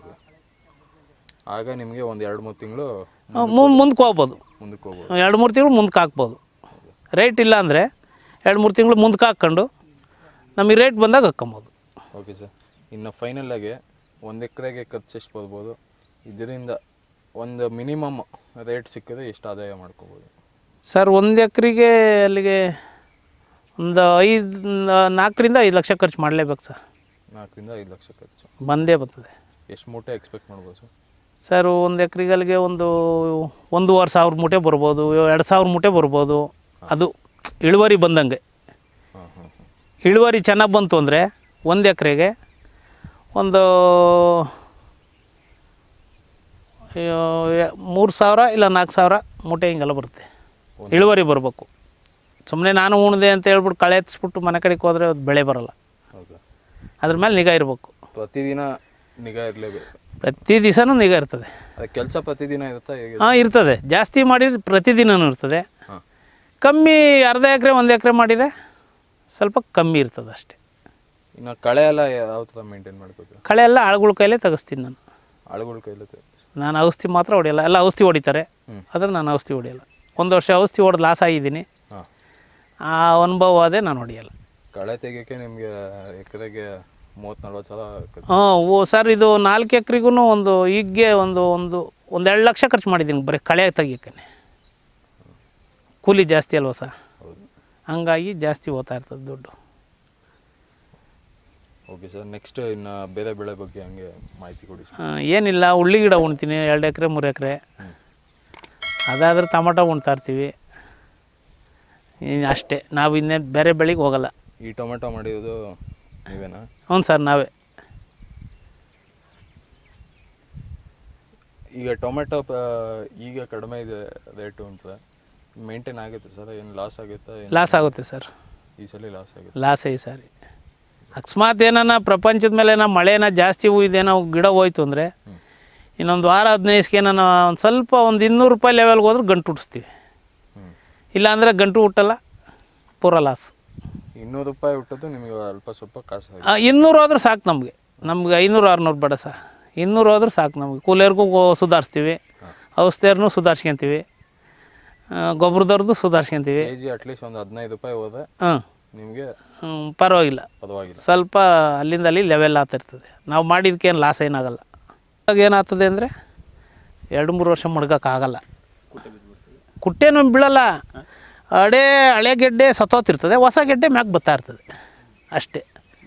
ಆಗ ನಿಮಗೆ ಒಂದು ಎರಡು ಮೂರು ತಿಂಗಳು ಮುಂದೆ ಮುಂದಕ್ಕೆ ಹೋಗ್ಬೋದು ಮುಂದಕ್ಕೆ ಹೋಗ್ಬೋದು ಎರಡು ಮೂರು ತಿಂಗಳು ಮುಂದಕ್ಕೆ ಹಾಕ್ಬೋದು ರೇಟ್ ಇಲ್ಲ ಅಂದರೆ ಎರಡು ಮೂರು ತಿಂಗಳು ಮುಂದಕ್ಕೆ ಹಾಕ್ಕೊಂಡು ನಮಗೆ ರೇಟ್ ಬಂದಾಗ ಹಾಕ್ಕೊಬೋದು ಓಕೆ ಸರ್ ಇನ್ನು ಫೈನಲಾಗಿ ಒಂದು ಎಕರೆಗೆ ಖರ್ಚು ಎಷ್ಟು ಬರ್ಬೋದು ಇದರಿಂದ ಒಂದು ಮಿನಿಮಮ್ ರೇಟ್ ಸಿಕ್ಕಿದ್ರೆ ಎಷ್ಟು ಆದಾಯ ಮಾಡ್ಕೋಬೋದು ಸರ್ ಒಂದು ಎಕರೆಗೆ ಅಲ್ಲಿಗೆ ಒಂದು ಐದು ನಾಲ್ಕರಿಂದ ಐದು ಲಕ್ಷ ಖರ್ಚು ಮಾಡಲೇಬೇಕು ಸರ್ ನಾಲ್ಕರಿಂದ ಐದು ಲಕ್ಷ ಖರ್ಚು ಬಂದೇ ಬರ್ತದೆ ಎಷ್ಟು ಮೂಟೆ ಎಕ್ಸ್ಪೆಕ್ಟ್ ಮಾಡ್ಬೋದು ಸರ್ ಸರ್ ಒಂದು ಎಕರೆಗೆ ಅಲ್ಲಿಗೆ ಒಂದು ಒಂದೂವರೆ ಸಾವಿರ ಮೂಟೆ ಬರ್ಬೋದು ಎರಡು ಸಾವಿರ ಮೂಟೆ ಬರ್ಬೋದು ಅದು ಇಳುವರಿ ಬಂದಂಗೆ ಹಾಂ ಹಾಂ ಹಾಂ ಇಳುವರಿ ಚೆನ್ನಾಗಿ ಬಂತು ಅಂದರೆ ಒಂದು ಎಕರೆಗೆ ಒಂದು ಮೂರು ಸಾವಿರ ಇಲ್ಲ ನಾಲ್ಕು ಸಾವಿರ ಮೂಟೆ ಹಿಂಗೆಲ್ಲ ಬರುತ್ತೆ ಇಳುವರಿ ಬರಬೇಕು ಸುಮ್ಮನೆ ನಾನು ಉಣ್ದೆ ಅಂತ ಹೇಳ್ಬಿಟ್ಟು ಕಳೆ ಎತ್ಸ್ಬಿಟ್ಟು ಮನೆ ಕಡೆಗೆ ಹೋದರೆ ಅದು ಬೆಳೆ ಬರೋಲ್ಲ ಹೌದಾ ಅದ್ರ ಮೇಲೆ ನಿಗಾ ಇರಬೇಕು ಪ್ರತಿದಿನ ನಿಗಾ ಇರಲೇಬೇಕು ಪ್ರತಿ ದಿವಸನೂ ನಿಗಾ ಇರ್ತದೆ ಅದು ಕೆಲಸ ಪ್ರತಿದಿನ ಇರುತ್ತಾ ಹೇಗೆ ಹಾಂ ಇರ್ತದೆ ಜಾಸ್ತಿ ಮಾಡಿದ್ರೆ ಪ್ರತಿದಿನವೂ ಇರ್ತದೆ ಹಾಂ ಕಮ್ಮಿ ಅರ್ಧ ಎಕರೆ ಒಂದು ಎಕರೆ ಮಾಡಿದರೆ ಸ್ವಲ್ಪ ಕಮ್ಮಿ ಇರ್ತದೆ ಅಷ್ಟೇ ಇನ್ನು ಕಳೆ ಎಲ್ಲ ಯಾವ ಥರ ಮೇಂಟೈನ್ ಮಾಡ್ಬೇಕು ಕಳೆ ಎಲ್ಲ ಆಳುಗಳ ಕೈಲೇ ತೆಗಿಸ್ತೀನಿ ನಾನು ಆಳುಗಳ ಕೈಲಿ ನಾನು ಔಷಧಿ ಮಾತ್ರ ಹೊಡೆಯಲ್ಲ ಎಲ್ಲ ಔಷಧಿ ಹೊಡಿತಾರೆ ಹ್ಮ್. ಆದರೆ ನಾನು ಔಷಧಿ ಹೊಡೆಯಲ್ಲ ಒಂದು ವರ್ಷ ಔಷಧಿ ಹೊಡೆದು ಲಾಸ್ ಆಗಿದ್ದೀನಿ ಹಾಂ ಆ ಅನುಭವ ಅದೇ ನಾನು ಹೊಡೆಯಲ್ಲ ಕಳೆ ತೆಗಿಯೋಕ್ಕೆ ನಿಮಗೆ ಎಕರೆಗೆ ಮೂವತ್ತು ನಲ್ವತ್ತು ಸಾವಿರ ಖರ್ಚು ಹಾಂ ಓ ಸರ್ ಇದು ನಾಲ್ಕು ಎಕ್ರಿಗೂ ಒಂದು ಈಗ್ಗೆ ಒಂದು ಒಂದು ಒಂದು ಎರಡು ಲಕ್ಷ ಖರ್ಚು ಮಾಡಿದ್ದೀನಿ ಬರೀ ಕಳೆ ತೆಗಿಯೋಕ್ಕೆ ಕೂಲಿ ಜಾಸ್ತಿ ಅಲ್ವಾ ಸರ್ ಹೌದು ಹಂಗಾಗಿ ಜಾಸ್ತಿ ಹೋಗ್ತಾ ಇರ್ತದೆ ದುಡ್ಡು ಓಕೆ ಸರ್ ನೆಕ್ಸ್ಟ್ ಇನ್ನು ಬೇರೆ ಬೆಳೆ ಬಗ್ಗೆ ಹಂಗೆ ಮಾಹಿತಿ ಕೊಡಿ ಸರ್ ಆ, ಏನಿಲ್ಲ ಉಳ್ಳಿ ಗಿಡ ಉಣ್ತೀನಿ ಎರಡು ಎಕರೆ ಮೂರು ಎಕರೆ ಹ್ಮ್. ಅದಾದ್ರೆ ಟೊಮಟೊ ಉಣ್ತಾ ಇರ್ತೀವಿ ಇನ್ನು ಅಷ್ಟೇ ನಾವು ಇನ್ನೇನು ಬೇರೆ ಬೆಳೆಗೆ ಹೋಗಲ್ಲ ಈ ಟೊಮೆಟೊ ಮಾಡಿರೋದು ನೀವೇನಾ ಹ್ಞೂ ಸರ್ ನಾವೇ ಈಗ ಟೊಮೆಟೊ ಪ- ಈಗ ಕಡಿಮೆ ಇದೆ ರೇಟು ಅಂತ ಮೇಂಟೈನ್ ಆಗುತ್ತೆ ಸರ್ ಏನು ಲಾಸ್ ಆಗುತ್ತಾ ಏನು ಲಾಸ್ ಆಗುತ್ತೆ ಸರ್ ಈ ಸಲ ಲಾಸ್ ಆಗುತ್ತೆ ಲಾಸೇ ಈ ಸಾರಿ ಅಕಸ್ಮಾತ್ ಏನಾನ ಪ್ರಪಂಚದ ಮೇಲೆ ಏನೋ ಮಳೆನ ಜಾಸ್ತಿ ಇದೇನೋ ಗಿಡ ಹೋಯ್ತು ಅಂದರೆ ಇನ್ನೊಂದು ವಾರ ಹದಿನೈದಕ್ಕೆ ಏನಾನ ಒಂದು ಸ್ವಲ್ಪ ಒಂದು ಇನ್ನೂರು ರೂಪಾಯಿ ಲೆವೆಲ್ಗೆ ಹೋದ್ರೆ ಗಂಟು ಹುಟ್ಟಿಸ್ತೀವಿ ಹ್ಞೂ ಇಲ್ಲಾಂದರೆ ಗಂಟು ಹುಟ್ಟಲ್ಲ ಪೂರ ಲಾಸ್ ಇನ್ನೂರು ರೂಪಾಯಿ ಹುಟ್ಟೋದು ನಿಮಗೆ ಅಲ್ಪ ಸ್ವಲ್ಪ ಕಾಸು ಆಗುತ್ತೆ ಆ, ಇನ್ನೂರು ಹೋದ್ರೆ ಸಾಕು ನಮಗೆ ನಮ್ಗೆ ಐನೂರು ಆರುನೂರು ಬೇಡ ಸರ್ ಇನ್ನೂರು ಹೋದ್ರೆ ಸಾಕು ನಮಗೆ ಕೂಲಿಯರ್ಗೂ ಸುಧಾರಿಸ್ತೀವಿ ಔಷಧಿಯರ್ನು ಸುಧಾರಿಸ್ಕೊಂತೀವಿ ಗೊಬ್ಬರದವ್ರದ್ದು ಸುಧಾರಿಸ್ಕೊಂತೀವಿ ಕೆ ಜಿ ಅಟ್ಲೀಸ್ಟ್ ಒಂದು ಹದಿನೈದು ರೂಪಾಯಿ ಹೋದ್ರೆ ಹಾಂ ನಿಮಗೆ ಪರವಾಗಿಲ್ಲ ಪರವಾಗಿಲ್ಲ ಸ್ವಲ್ಪ ಅಲ್ಲಿಂದ ಅಲ್ಲಿ ಲೆವೆಲ್ ಆಗ್ತಿರ್ತದೆ ನಾವು ಮಾಡಿದ್ಕೇನು ಲಾಸ್ ಏನಾಗಲ್ಲ ಇವಾಗ ಏನಾಗ್ತದೆ ಅಂದರೆ ಎರಡು ಮೂರು ವರ್ಷ ಮಡ್ಗೋಕ್ಕಾಗಲ್ಲ ಕುಟ್ಟೇನು ಬೀಳಲ್ಲ ಅಡೆ ಹಳೆ ಗೆಡ್ಡೆ ಸತ್ತೋತಿರ್ತದೆ ಹೊಸ ಗೆಡ್ಡೆ ಮ್ಯಾಕ್ ಬರ್ತಾ ಇರ್ತದೆ ಅಷ್ಟೇ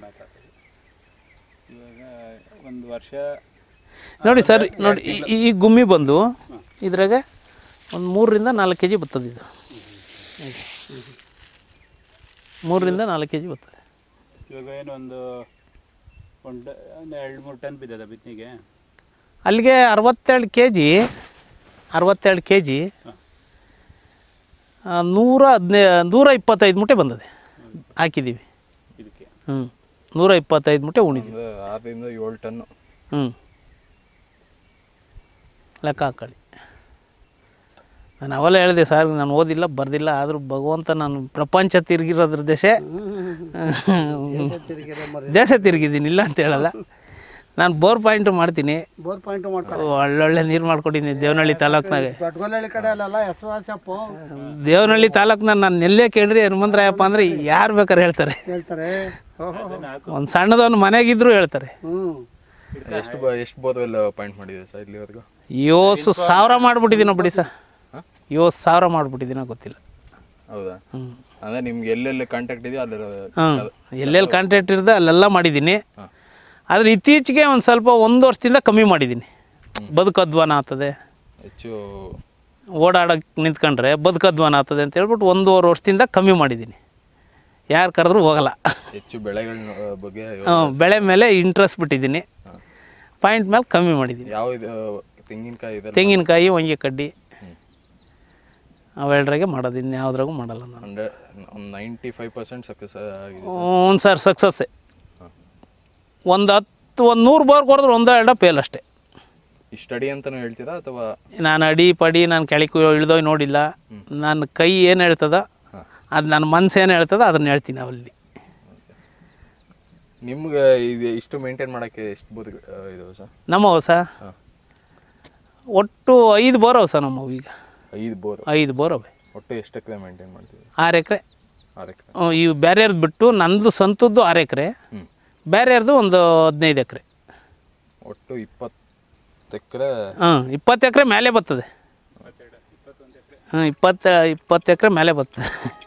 ಇವಾಗ ಒಂದು ವರ್ಷ ನೋಡಿ ಸರ್ ನೋಡಿ ಈ- ಈ- ಈ ಗುಮ್ಮಿ ಬಂದು ಇದ್ರಾಗೆ ಒಂದು ಮೂರರಿಂದ ನಾಲ್ಕು ಕೆ ಜಿ ಬರ್ತದೆ ಇದು ಮೂರರಿಂದ ನಾಲ್ಕು ಕೆ ಜಿ ಬರ್ತದೆ ಇವಾಗ ಏನೊಂದು ಒಂದು ಒಂದು ಎರಡು ಮೂರು ಟನ್ ಬಿದ್ದದ ಬಿತ್ತನೆಗೆ ಅಲ್ಲಿಗೆ ಅರವತ್ತೆರಡು ಕೆ ಜಿ ಅರವತ್ತೆರಡು ಕೆ ಜಿ ನೂರ ಹದಿನೈ ನೂರ ಇಪ್ಪತ್ತೈದು ಮೂಟೆ ಬಂದದೆ ಹಾಕಿದ್ದೀವಿ ಇದಕ್ಕೆ ಹ್ಞೂ ನೂರ ಇಪ್ಪತ್ತೈದು ಮೂಟೆ ಉಣಿದ್ವಿ ಒಂದು ಆರರಿಂದ ಏಳು ಟನ್ನು ಹ್ಞೂ ಲೆಕ್ಕ ಹಾಕೊಳ್ಳಿ ನಾನು ಅವೆಲ್ಲ ಹೇಳಿದೆ ಸರ್ ನಾನು ಓದಿಲ್ಲ ಬರ್ದಿಲ್ಲ ಆದರೂ ಭಗವಂತ ನಾನು ಪ್ರಪಂಚ ತಿರುಗಿರೋದ್ರ ದೇಶ ದೇಶ ತಿರುಗಿದ್ದೀನಿ ಇಲ್ಲ ಅಂತ ಹೇಳಲ್ಲ ನಾನು ಬೋರ್ ಪಾಯಿಂಟು ಮಾಡ್ತೀನಿ ಬೋರ್ ಪಾಯಿಂಟ್ ಮಾಡ್ತಾರೆ ಒಳ್ಳೊಳ್ಳೆ ನೀರು ಮಾಡ್ಕೊಟ್ಟಿದ್ದೀನಿ ದೇವನಹಳ್ಳಿ ತಾಲೂಕ್ನಾಗೆ ದೊಡ್ಡಗೊಲ್ಲಹಳ್ಳಿ ಕಡೆ ಅಲ್ಲೆಲ್ಲ ಎಸ್ ವಾಸ್ ಅಪ್ಪು ದೇವನಹಳ್ಳಿ ತಾಲೂಕ್ನಾಗ ನಾನು ಎಲ್ಲೇ ಕೇಳ್ರಿ ಹನುಮಂತರಾಯಪ್ಪ ಅಂದರೆ ಯಾರು ಬೇಕಾದ್ರೆ ಹೇಳ್ತಾರೆ ಹೇಳ್ತಾರೆ ಓಹೋ ಒಂದು ಸಣ್ಣದೊಂದು ಮನೆಗಿದ್ರು ಹೇಳ್ತಾರೆ ಹ್ಞೂ ಎಷ್ಟು ಬ ಎಷ್ಟು ಬೋರ್ವೆಲ್ ಪಾಯಿಂಟ್ ಮಾಡಿದೆ ಸರ್ ಇಲ್ಲಿವರೆಗೂ ಯೋಸು ಸಾವಿರ ಮಾಡಿಬಿಟ್ಟಿದ್ದೀನೋ ಬಿಡಿ ಸರ್ ಯೋಸು ಸಾವಿರ ಮಾಡಿಬಿಟ್ಟಿದ್ದೀನೋ ಗೊತ್ತಿಲ್ಲ ಹೌದಾ ಅಂದರೆ ನಿಮ್ಗೆ ಎಲ್ಲೆಲ್ಲಿ ಕಾಂಟ್ಯಾಕ್ಟ್ ಇದೆಯೋ ಅಲ್ಲಿ ಹಾಂ ಎಲ್ಲೆಲ್ಲಿ ಕಾಂಟ್ಯಾಕ್ಟ್ ಇರ್ತದೆ ಅಲ್ಲೆಲ್ಲ ಮಾಡಿದ್ದೀನಿ ಆದರೆ ಇತ್ತೀಚೆಗೆ ಒಂದು ಸ್ವಲ್ಪ ಒಂದು ವರ್ಷದಿಂದ ಕಮ್ಮಿ ಮಾಡಿದ್ದೀನಿ ಬದುಕದ್ವಾನ ಆಗ್ತದೆ ಹೆಚ್ಚು ಓಡಾಡೋಕ್ಕೆ ನಿಂತ್ಕೊಂಡ್ರೆ ಬದುಕದ್ವಾನ ಆಗ್ತದೆ ಅಂತ ಹೇಳ್ಬಿಟ್ಟು ಒಂದೂವರೆ ವರ್ಷದಿಂದ ಕಮ್ಮಿ ಮಾಡಿದ್ದೀನಿ ಯಾರು ಕರೆದ್ರೂ ಹೋಗಲ್ಲ ಹೆಚ್ಚು ಬೆಳೆಗಳ ಬಗ್ಗೆ ಹ್ಮ್, ಬೆಳೆ ಮೇಲೆ ಇಂಟ್ರೆಸ್ಟ್ ಬಿಟ್ಟಿದ್ದೀನಿ ಪಾಯಿಂಟ್ ಮೇಲೆ ಕಮ್ಮಿ ಮಾಡಿದ್ದೀನಿ ಯಾವ ಇದು ತೆಂಗಿನಕಾಯಿ ಇದೆ ತೆಂಗಿನಕಾಯಿ ಹೊಂಗೆ ಕಡ್ಡಿ ಅವೆರಡರಾಗೆ ಮಾಡೋದು ಇನ್ಯಾವುದ್ರಾಗೂ ಮಾಡಲ್ಲ ನಾನು ಹಂಡ್ರೆಡ್ ಒಂದು ನೈಂಟಿ ಫೈವ್ ಪರ್ಸೆಂಟ್ ಸಕ್ಸಸ್ ಆಗಿದೆ ಹ್ಞೂ ಸರ್ ಸಕ್ಸಸ್ಸೇ ಒಂದು ಹತ್ತು ಒಂದು ನೂರು ಬೋರ್ ಕೊಡಿದ್ರೆ ಒಂದೋ ಎರಡೋ ಫೇಲ್ ಅಷ್ಟೇ ಈ ಸ್ಟಡಿ ಅಂತಲೂ ಹೇಳ್ತೀರಾ ಅಥವಾ ನಾನು ಅಡಿ ಪಡಿ ನಾನು ಕೆಳಕ್ಕೆ ಇಳ್ದೋಯ್ ನೋಡಿಲ್ಲ ನನ್ನ ಕೈ ಏನು ಹೇಳ್ತದ ಅದು ನನ್ನ ಮನ್ಸು ಏನು ಹೇಳ್ತದ ಅದನ್ನ ಹೇಳ್ತೀನಿ ಅವಲ್ಲಿ ನಿಮ್ಗೆ ಇದು ಇಷ್ಟು ಮೇಂಟೈನ್ ಮಾಡೋಕ್ಕೆ ಎಷ್ಟು ಬೋದು ಇದು ಸರ್ ನಮ್ಮವು ಸಹ ಒಟ್ಟು ಐದು ಬೋರ್ ಅವ ಸರ್ ನಮ್ಮವು ಈಗ ಐದು ಬೋರ್ ಐದು ಬೋರ್ ಅವೆ ಒಟ್ಟು ಎಷ್ಟು ಎಕರೆ ಮೇಂಟೈನ್ ಮಾಡ್ತೀವಿ ಆರು ಎಕರೆ ಆರು ಎಕರೆ ಇವು ಬೇರೆಯವ್ರದ್ದು ಬಿಟ್ಟು ನಂದು ಸ್ವಂತದ್ದು ಆರು ಎಕರೆ ಹ್ಞೂ ಬೇರೆಯವ್ರದ್ದು ಒಂದು ಹದಿನೈದು ಎಕರೆ ಒಟ್ಟು ಇಪ್ಪತ್ತು ಎಕರೆ ಹಾಂ ಇಪ್ಪತ್ತು ಎಕರೆ ಮೇಲೆ ಬರ್ತದೆ ಹಾಂ ಇಪ್ಪತ್ತು ಇಪ್ಪತ್ತು ಎಕರೆ ಮೇಲೆ ಬರ್ತದೆ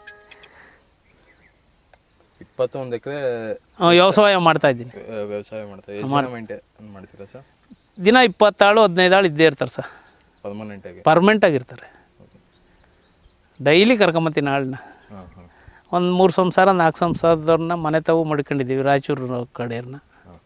ಇಪ್ಪತ್ತೊಂದು ಎಕರೆ ಹ್ಮ್, ವ್ಯವಸಾಯ ಮಾಡ್ತಾ ಇದ್ದೀನಿ ವ್ಯವಸಾಯ ಮಾಡ್ತಾರೆ ಎಷ್ಟು ಜನ ಮೇಂಟೈನ್ ಮಾಡ್ತೀರಾ ಸರ್ ದಿನ ಇಪ್ಪತ್ತಾಳು ಹದಿನೈದು ಆಳು ಇದ್ದೇ ಇರ್ತಾರೆ ಸರ್ ಪರ್ಮನೆಂಟಾಗಿ ಪರ್ಮನೆಂಟಾಗಿರ್ತಾರೆ ಡೈಲಿ ಕರ್ಕೊಂಬತ್ತೀನಿ ಆಳನ್ನ ಹಾಂ ಹಾಂ ಒಂದು ಮೂರು ಸಂಸಾರ ನಾಲ್ಕು ಸಂಸಾರದವ್ರನ್ನ ಮನೆ ತಾವು ಮಡ್ಕೊಂಡಿದ್ದೀವಿ ರಾಯಚೂರು ಕಡೆಯವ್ರನ್ನ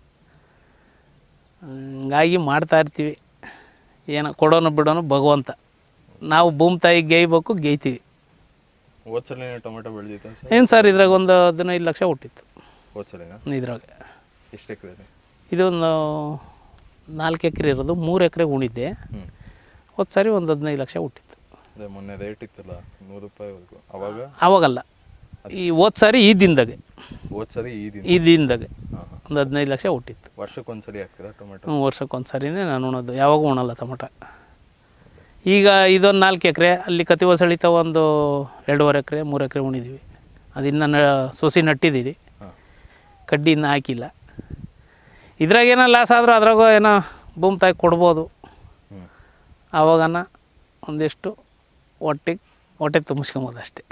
ಹಂಗಾಗಿ ಮಾಡ್ತಾ ಇರ್ತೀವಿ ಏನೋ ಕೊಡೋನು ಬಿಡೋನು ಭಗವಂತ ನಾವು ಭೂಮಿ ತಾಯಿಗೆ ಗೇಯ್ಬೇಕು ಗೇಯ್ತೀವಿ ಹೋದ್ಸಲ ಟೊಮೆಟೊ ಬೆಳೆದಿತ್ತು ಸರ್ ಏನು ಸರ್ ಇದ್ರಾಗ ಒಂದು ಹದಿನೈದು ಲಕ್ಷ ಹುಟ್ಟಿತ್ತು ಹೋದ್ಸಲಿನ ಇದ್ರಾಗ ಎಷ್ಟು ಎಕರೆ ಇದೆ ಇದೊಂದು ನಾಲ್ಕು ಎಕರೆ ಇರೋದು ಮೂರು ಎಕರೆ ಉಣಿದ್ದೆ ಹ್ಞೂ ಹೋದ ಸಾರಿ ಒಂದು ಹದಿನೈದು ಲಕ್ಷ ಹುಟ್ಟಿತ್ತು ಅದೇ ಮೊನ್ನೆ ರೇಟ್ ಇತ್ತಲ್ಲ ನೂರು ರೂಪಾಯಿವರೆಗೂ ಅವಾಗ ಆವಾಗಲ್ಲ ಈ ಹೋದ ಸಾರಿ ಈ ದಿನದಾಗೆ ಹೋದ್ಸರಿ ಈ ದಿನ ಈ ದಿನದಾಗೆ ಹಾಂ ಹಾಂ ಒಂದು ಹದಿನೈದು ಲಕ್ಷ ಹುಟ್ಟಿತ್ತು ವರ್ಷಕ್ಕೊಂದ್ಸಲಿ ಹಾಕ್ತೀರಾ ಟೊಮೆಟೊ ಹ್ಞೂ ವರ್ಷಕ್ಕೆ ಒಂದು ಸಾರಿನೇ ನಾನು ಉಣೋದು ಯಾವಾಗೂ ಉಣಲ್ಲ ಟೊಮಟ ಈಗ ಇದೊಂದು ನಾಲ್ಕು ಎಕರೆ ಅಲ್ಲಿ ಕತಿ ಹೊಸಳಿತ ಒಂದು ಎರಡೂವರೆ ಎಕರೆ ಮೂರು ಎಕರೆ ಉಣಿದ್ದೀವಿ ಅದಿನ್ನು ನ ಸೊಸಿ ನಟ್ಟಿದ್ದೀವಿ ಹಾಂ ಕಡ್ಡಿ ಇನ್ನೂ ಹಾಕಿಲ್ಲ ಇದ್ರಾಗ ಏನೋ ಲಾಸ್ ಆದ್ರೆ ಅದ್ರಾಗ ಏನೋ ಭೂಮಿ ತಾಯಿ ಕೊಡ್ಬೋದು ಹ್ಞೂ ಆವಾಗನ ಒಂದಿಷ್ಟು ಹೊಟ್ಟೆಗೆ ಹೊಟ್ಟೆ ತುಂಬಿಸ್ಕೊಬೋದು ಅಷ್ಟೇ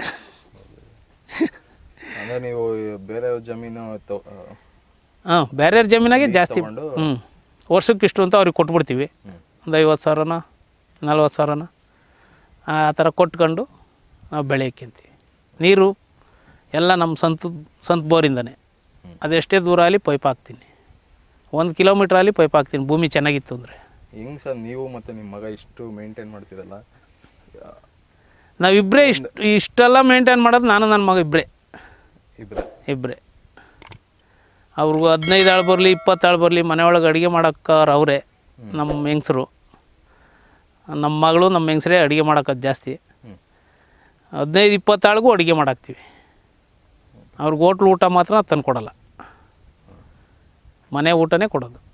ಅಂದರೆ ನೀವು ಬೇರೆ ಜಮೀನು ತೊ- ಆ, ಹಾಂ ಬೇರೆಯವ್ರ ಜಮೀನಾಗೆ ಜಾಸ್ತಿ ತಗೊಂಡು ಹ್ಞೂ ವರ್ಷಕ್ಕೆ ಇಷ್ಟು ಅಂತ ಅವ್ರಿಗೆ ಕೊಟ್ಬಿಡ್ತೀವಿ ಒಂದು ಐವತ್ತು ಸಾವಿರನ ನಲ್ವತ್ತು ಸಾವಿರನ ಆ ಥರ ಕೊಟ್ಕೊಂಡು ನಾವು ಬೆಳೆ ಹಾಕ್ಯಂತೀವಿ ನೀರು ಎಲ್ಲ ನಮ್ಮ ಸ್ವಂತ ಸ್ವಂತ ಬೋರಿಂದನೇ ಅದೆಷ್ಟೇ ದೂರ ಆಗಲಿ ಪೈಪ್ ಹಾಕ್ತೀನಿ ಒಂದು ಕಿಲೋಮೀಟ್ರ್ ಆಗಲಿ ಪೈಪ್ ಹಾಕ್ತೀನಿ ಭೂಮಿ ಚೆನ್ನಾಗಿತ್ತು ಅಂದರೆ ಹೆಂಗ್ ಸರ್ ನೀವು ಮತ್ತು ನಿಮ್ಮ ಮಗ ಇಷ್ಟು ಮೇಂಟೈನ್ ಮಾಡ್ತಿರಲ್ಲ ನಾವಿಬ್ಬರೇ ಇಷ್ಟು ಇಷ್ಟೆಲ್ಲ ಮೇಂಟೈನ್ ಮಾಡೋದು ನಾನು ನನ್ನ ಮಗ ಇಬ್ಬರೇ ಇಬ್ಬರೇ ಇಬ್ಬರೇ ಅವ್ರಿಗೂ ಹದಿನೈದು ಆಳು ಬರಲಿ ಇಪ್ಪತ್ತು ಆಳು ಬರಲಿ ಮನೆಯೊಳಗೆ ಅಡುಗೆ ಮಾಡೋಕ್ಕಾರ ಅವರೇ ನಮ್ಮ ಹೆಂಗಸರು ನಮ್ಮ ಮಗಳು ನಮ್ಮ ಹೆಂಗಸರೇ ಅಡುಗೆ ಮಾಡೋಕ್ಕದು ಜಾಸ್ತಿ ಹ್ಞೂ ಹದಿನೈದು ಇಪ್ಪತ್ತು ಆಳಿಗೂ ಅಡುಗೆ ಮಾಡಾಕ್ತೀವಿ ಅವ್ರಿಗೆ ಹೋಟ್ಲು ಊಟ ಮಾತ್ರ ತಂದು ಕೊಡಲ್ಲ ಮನೆ ಊಟನೇ ಕೊಡೋದು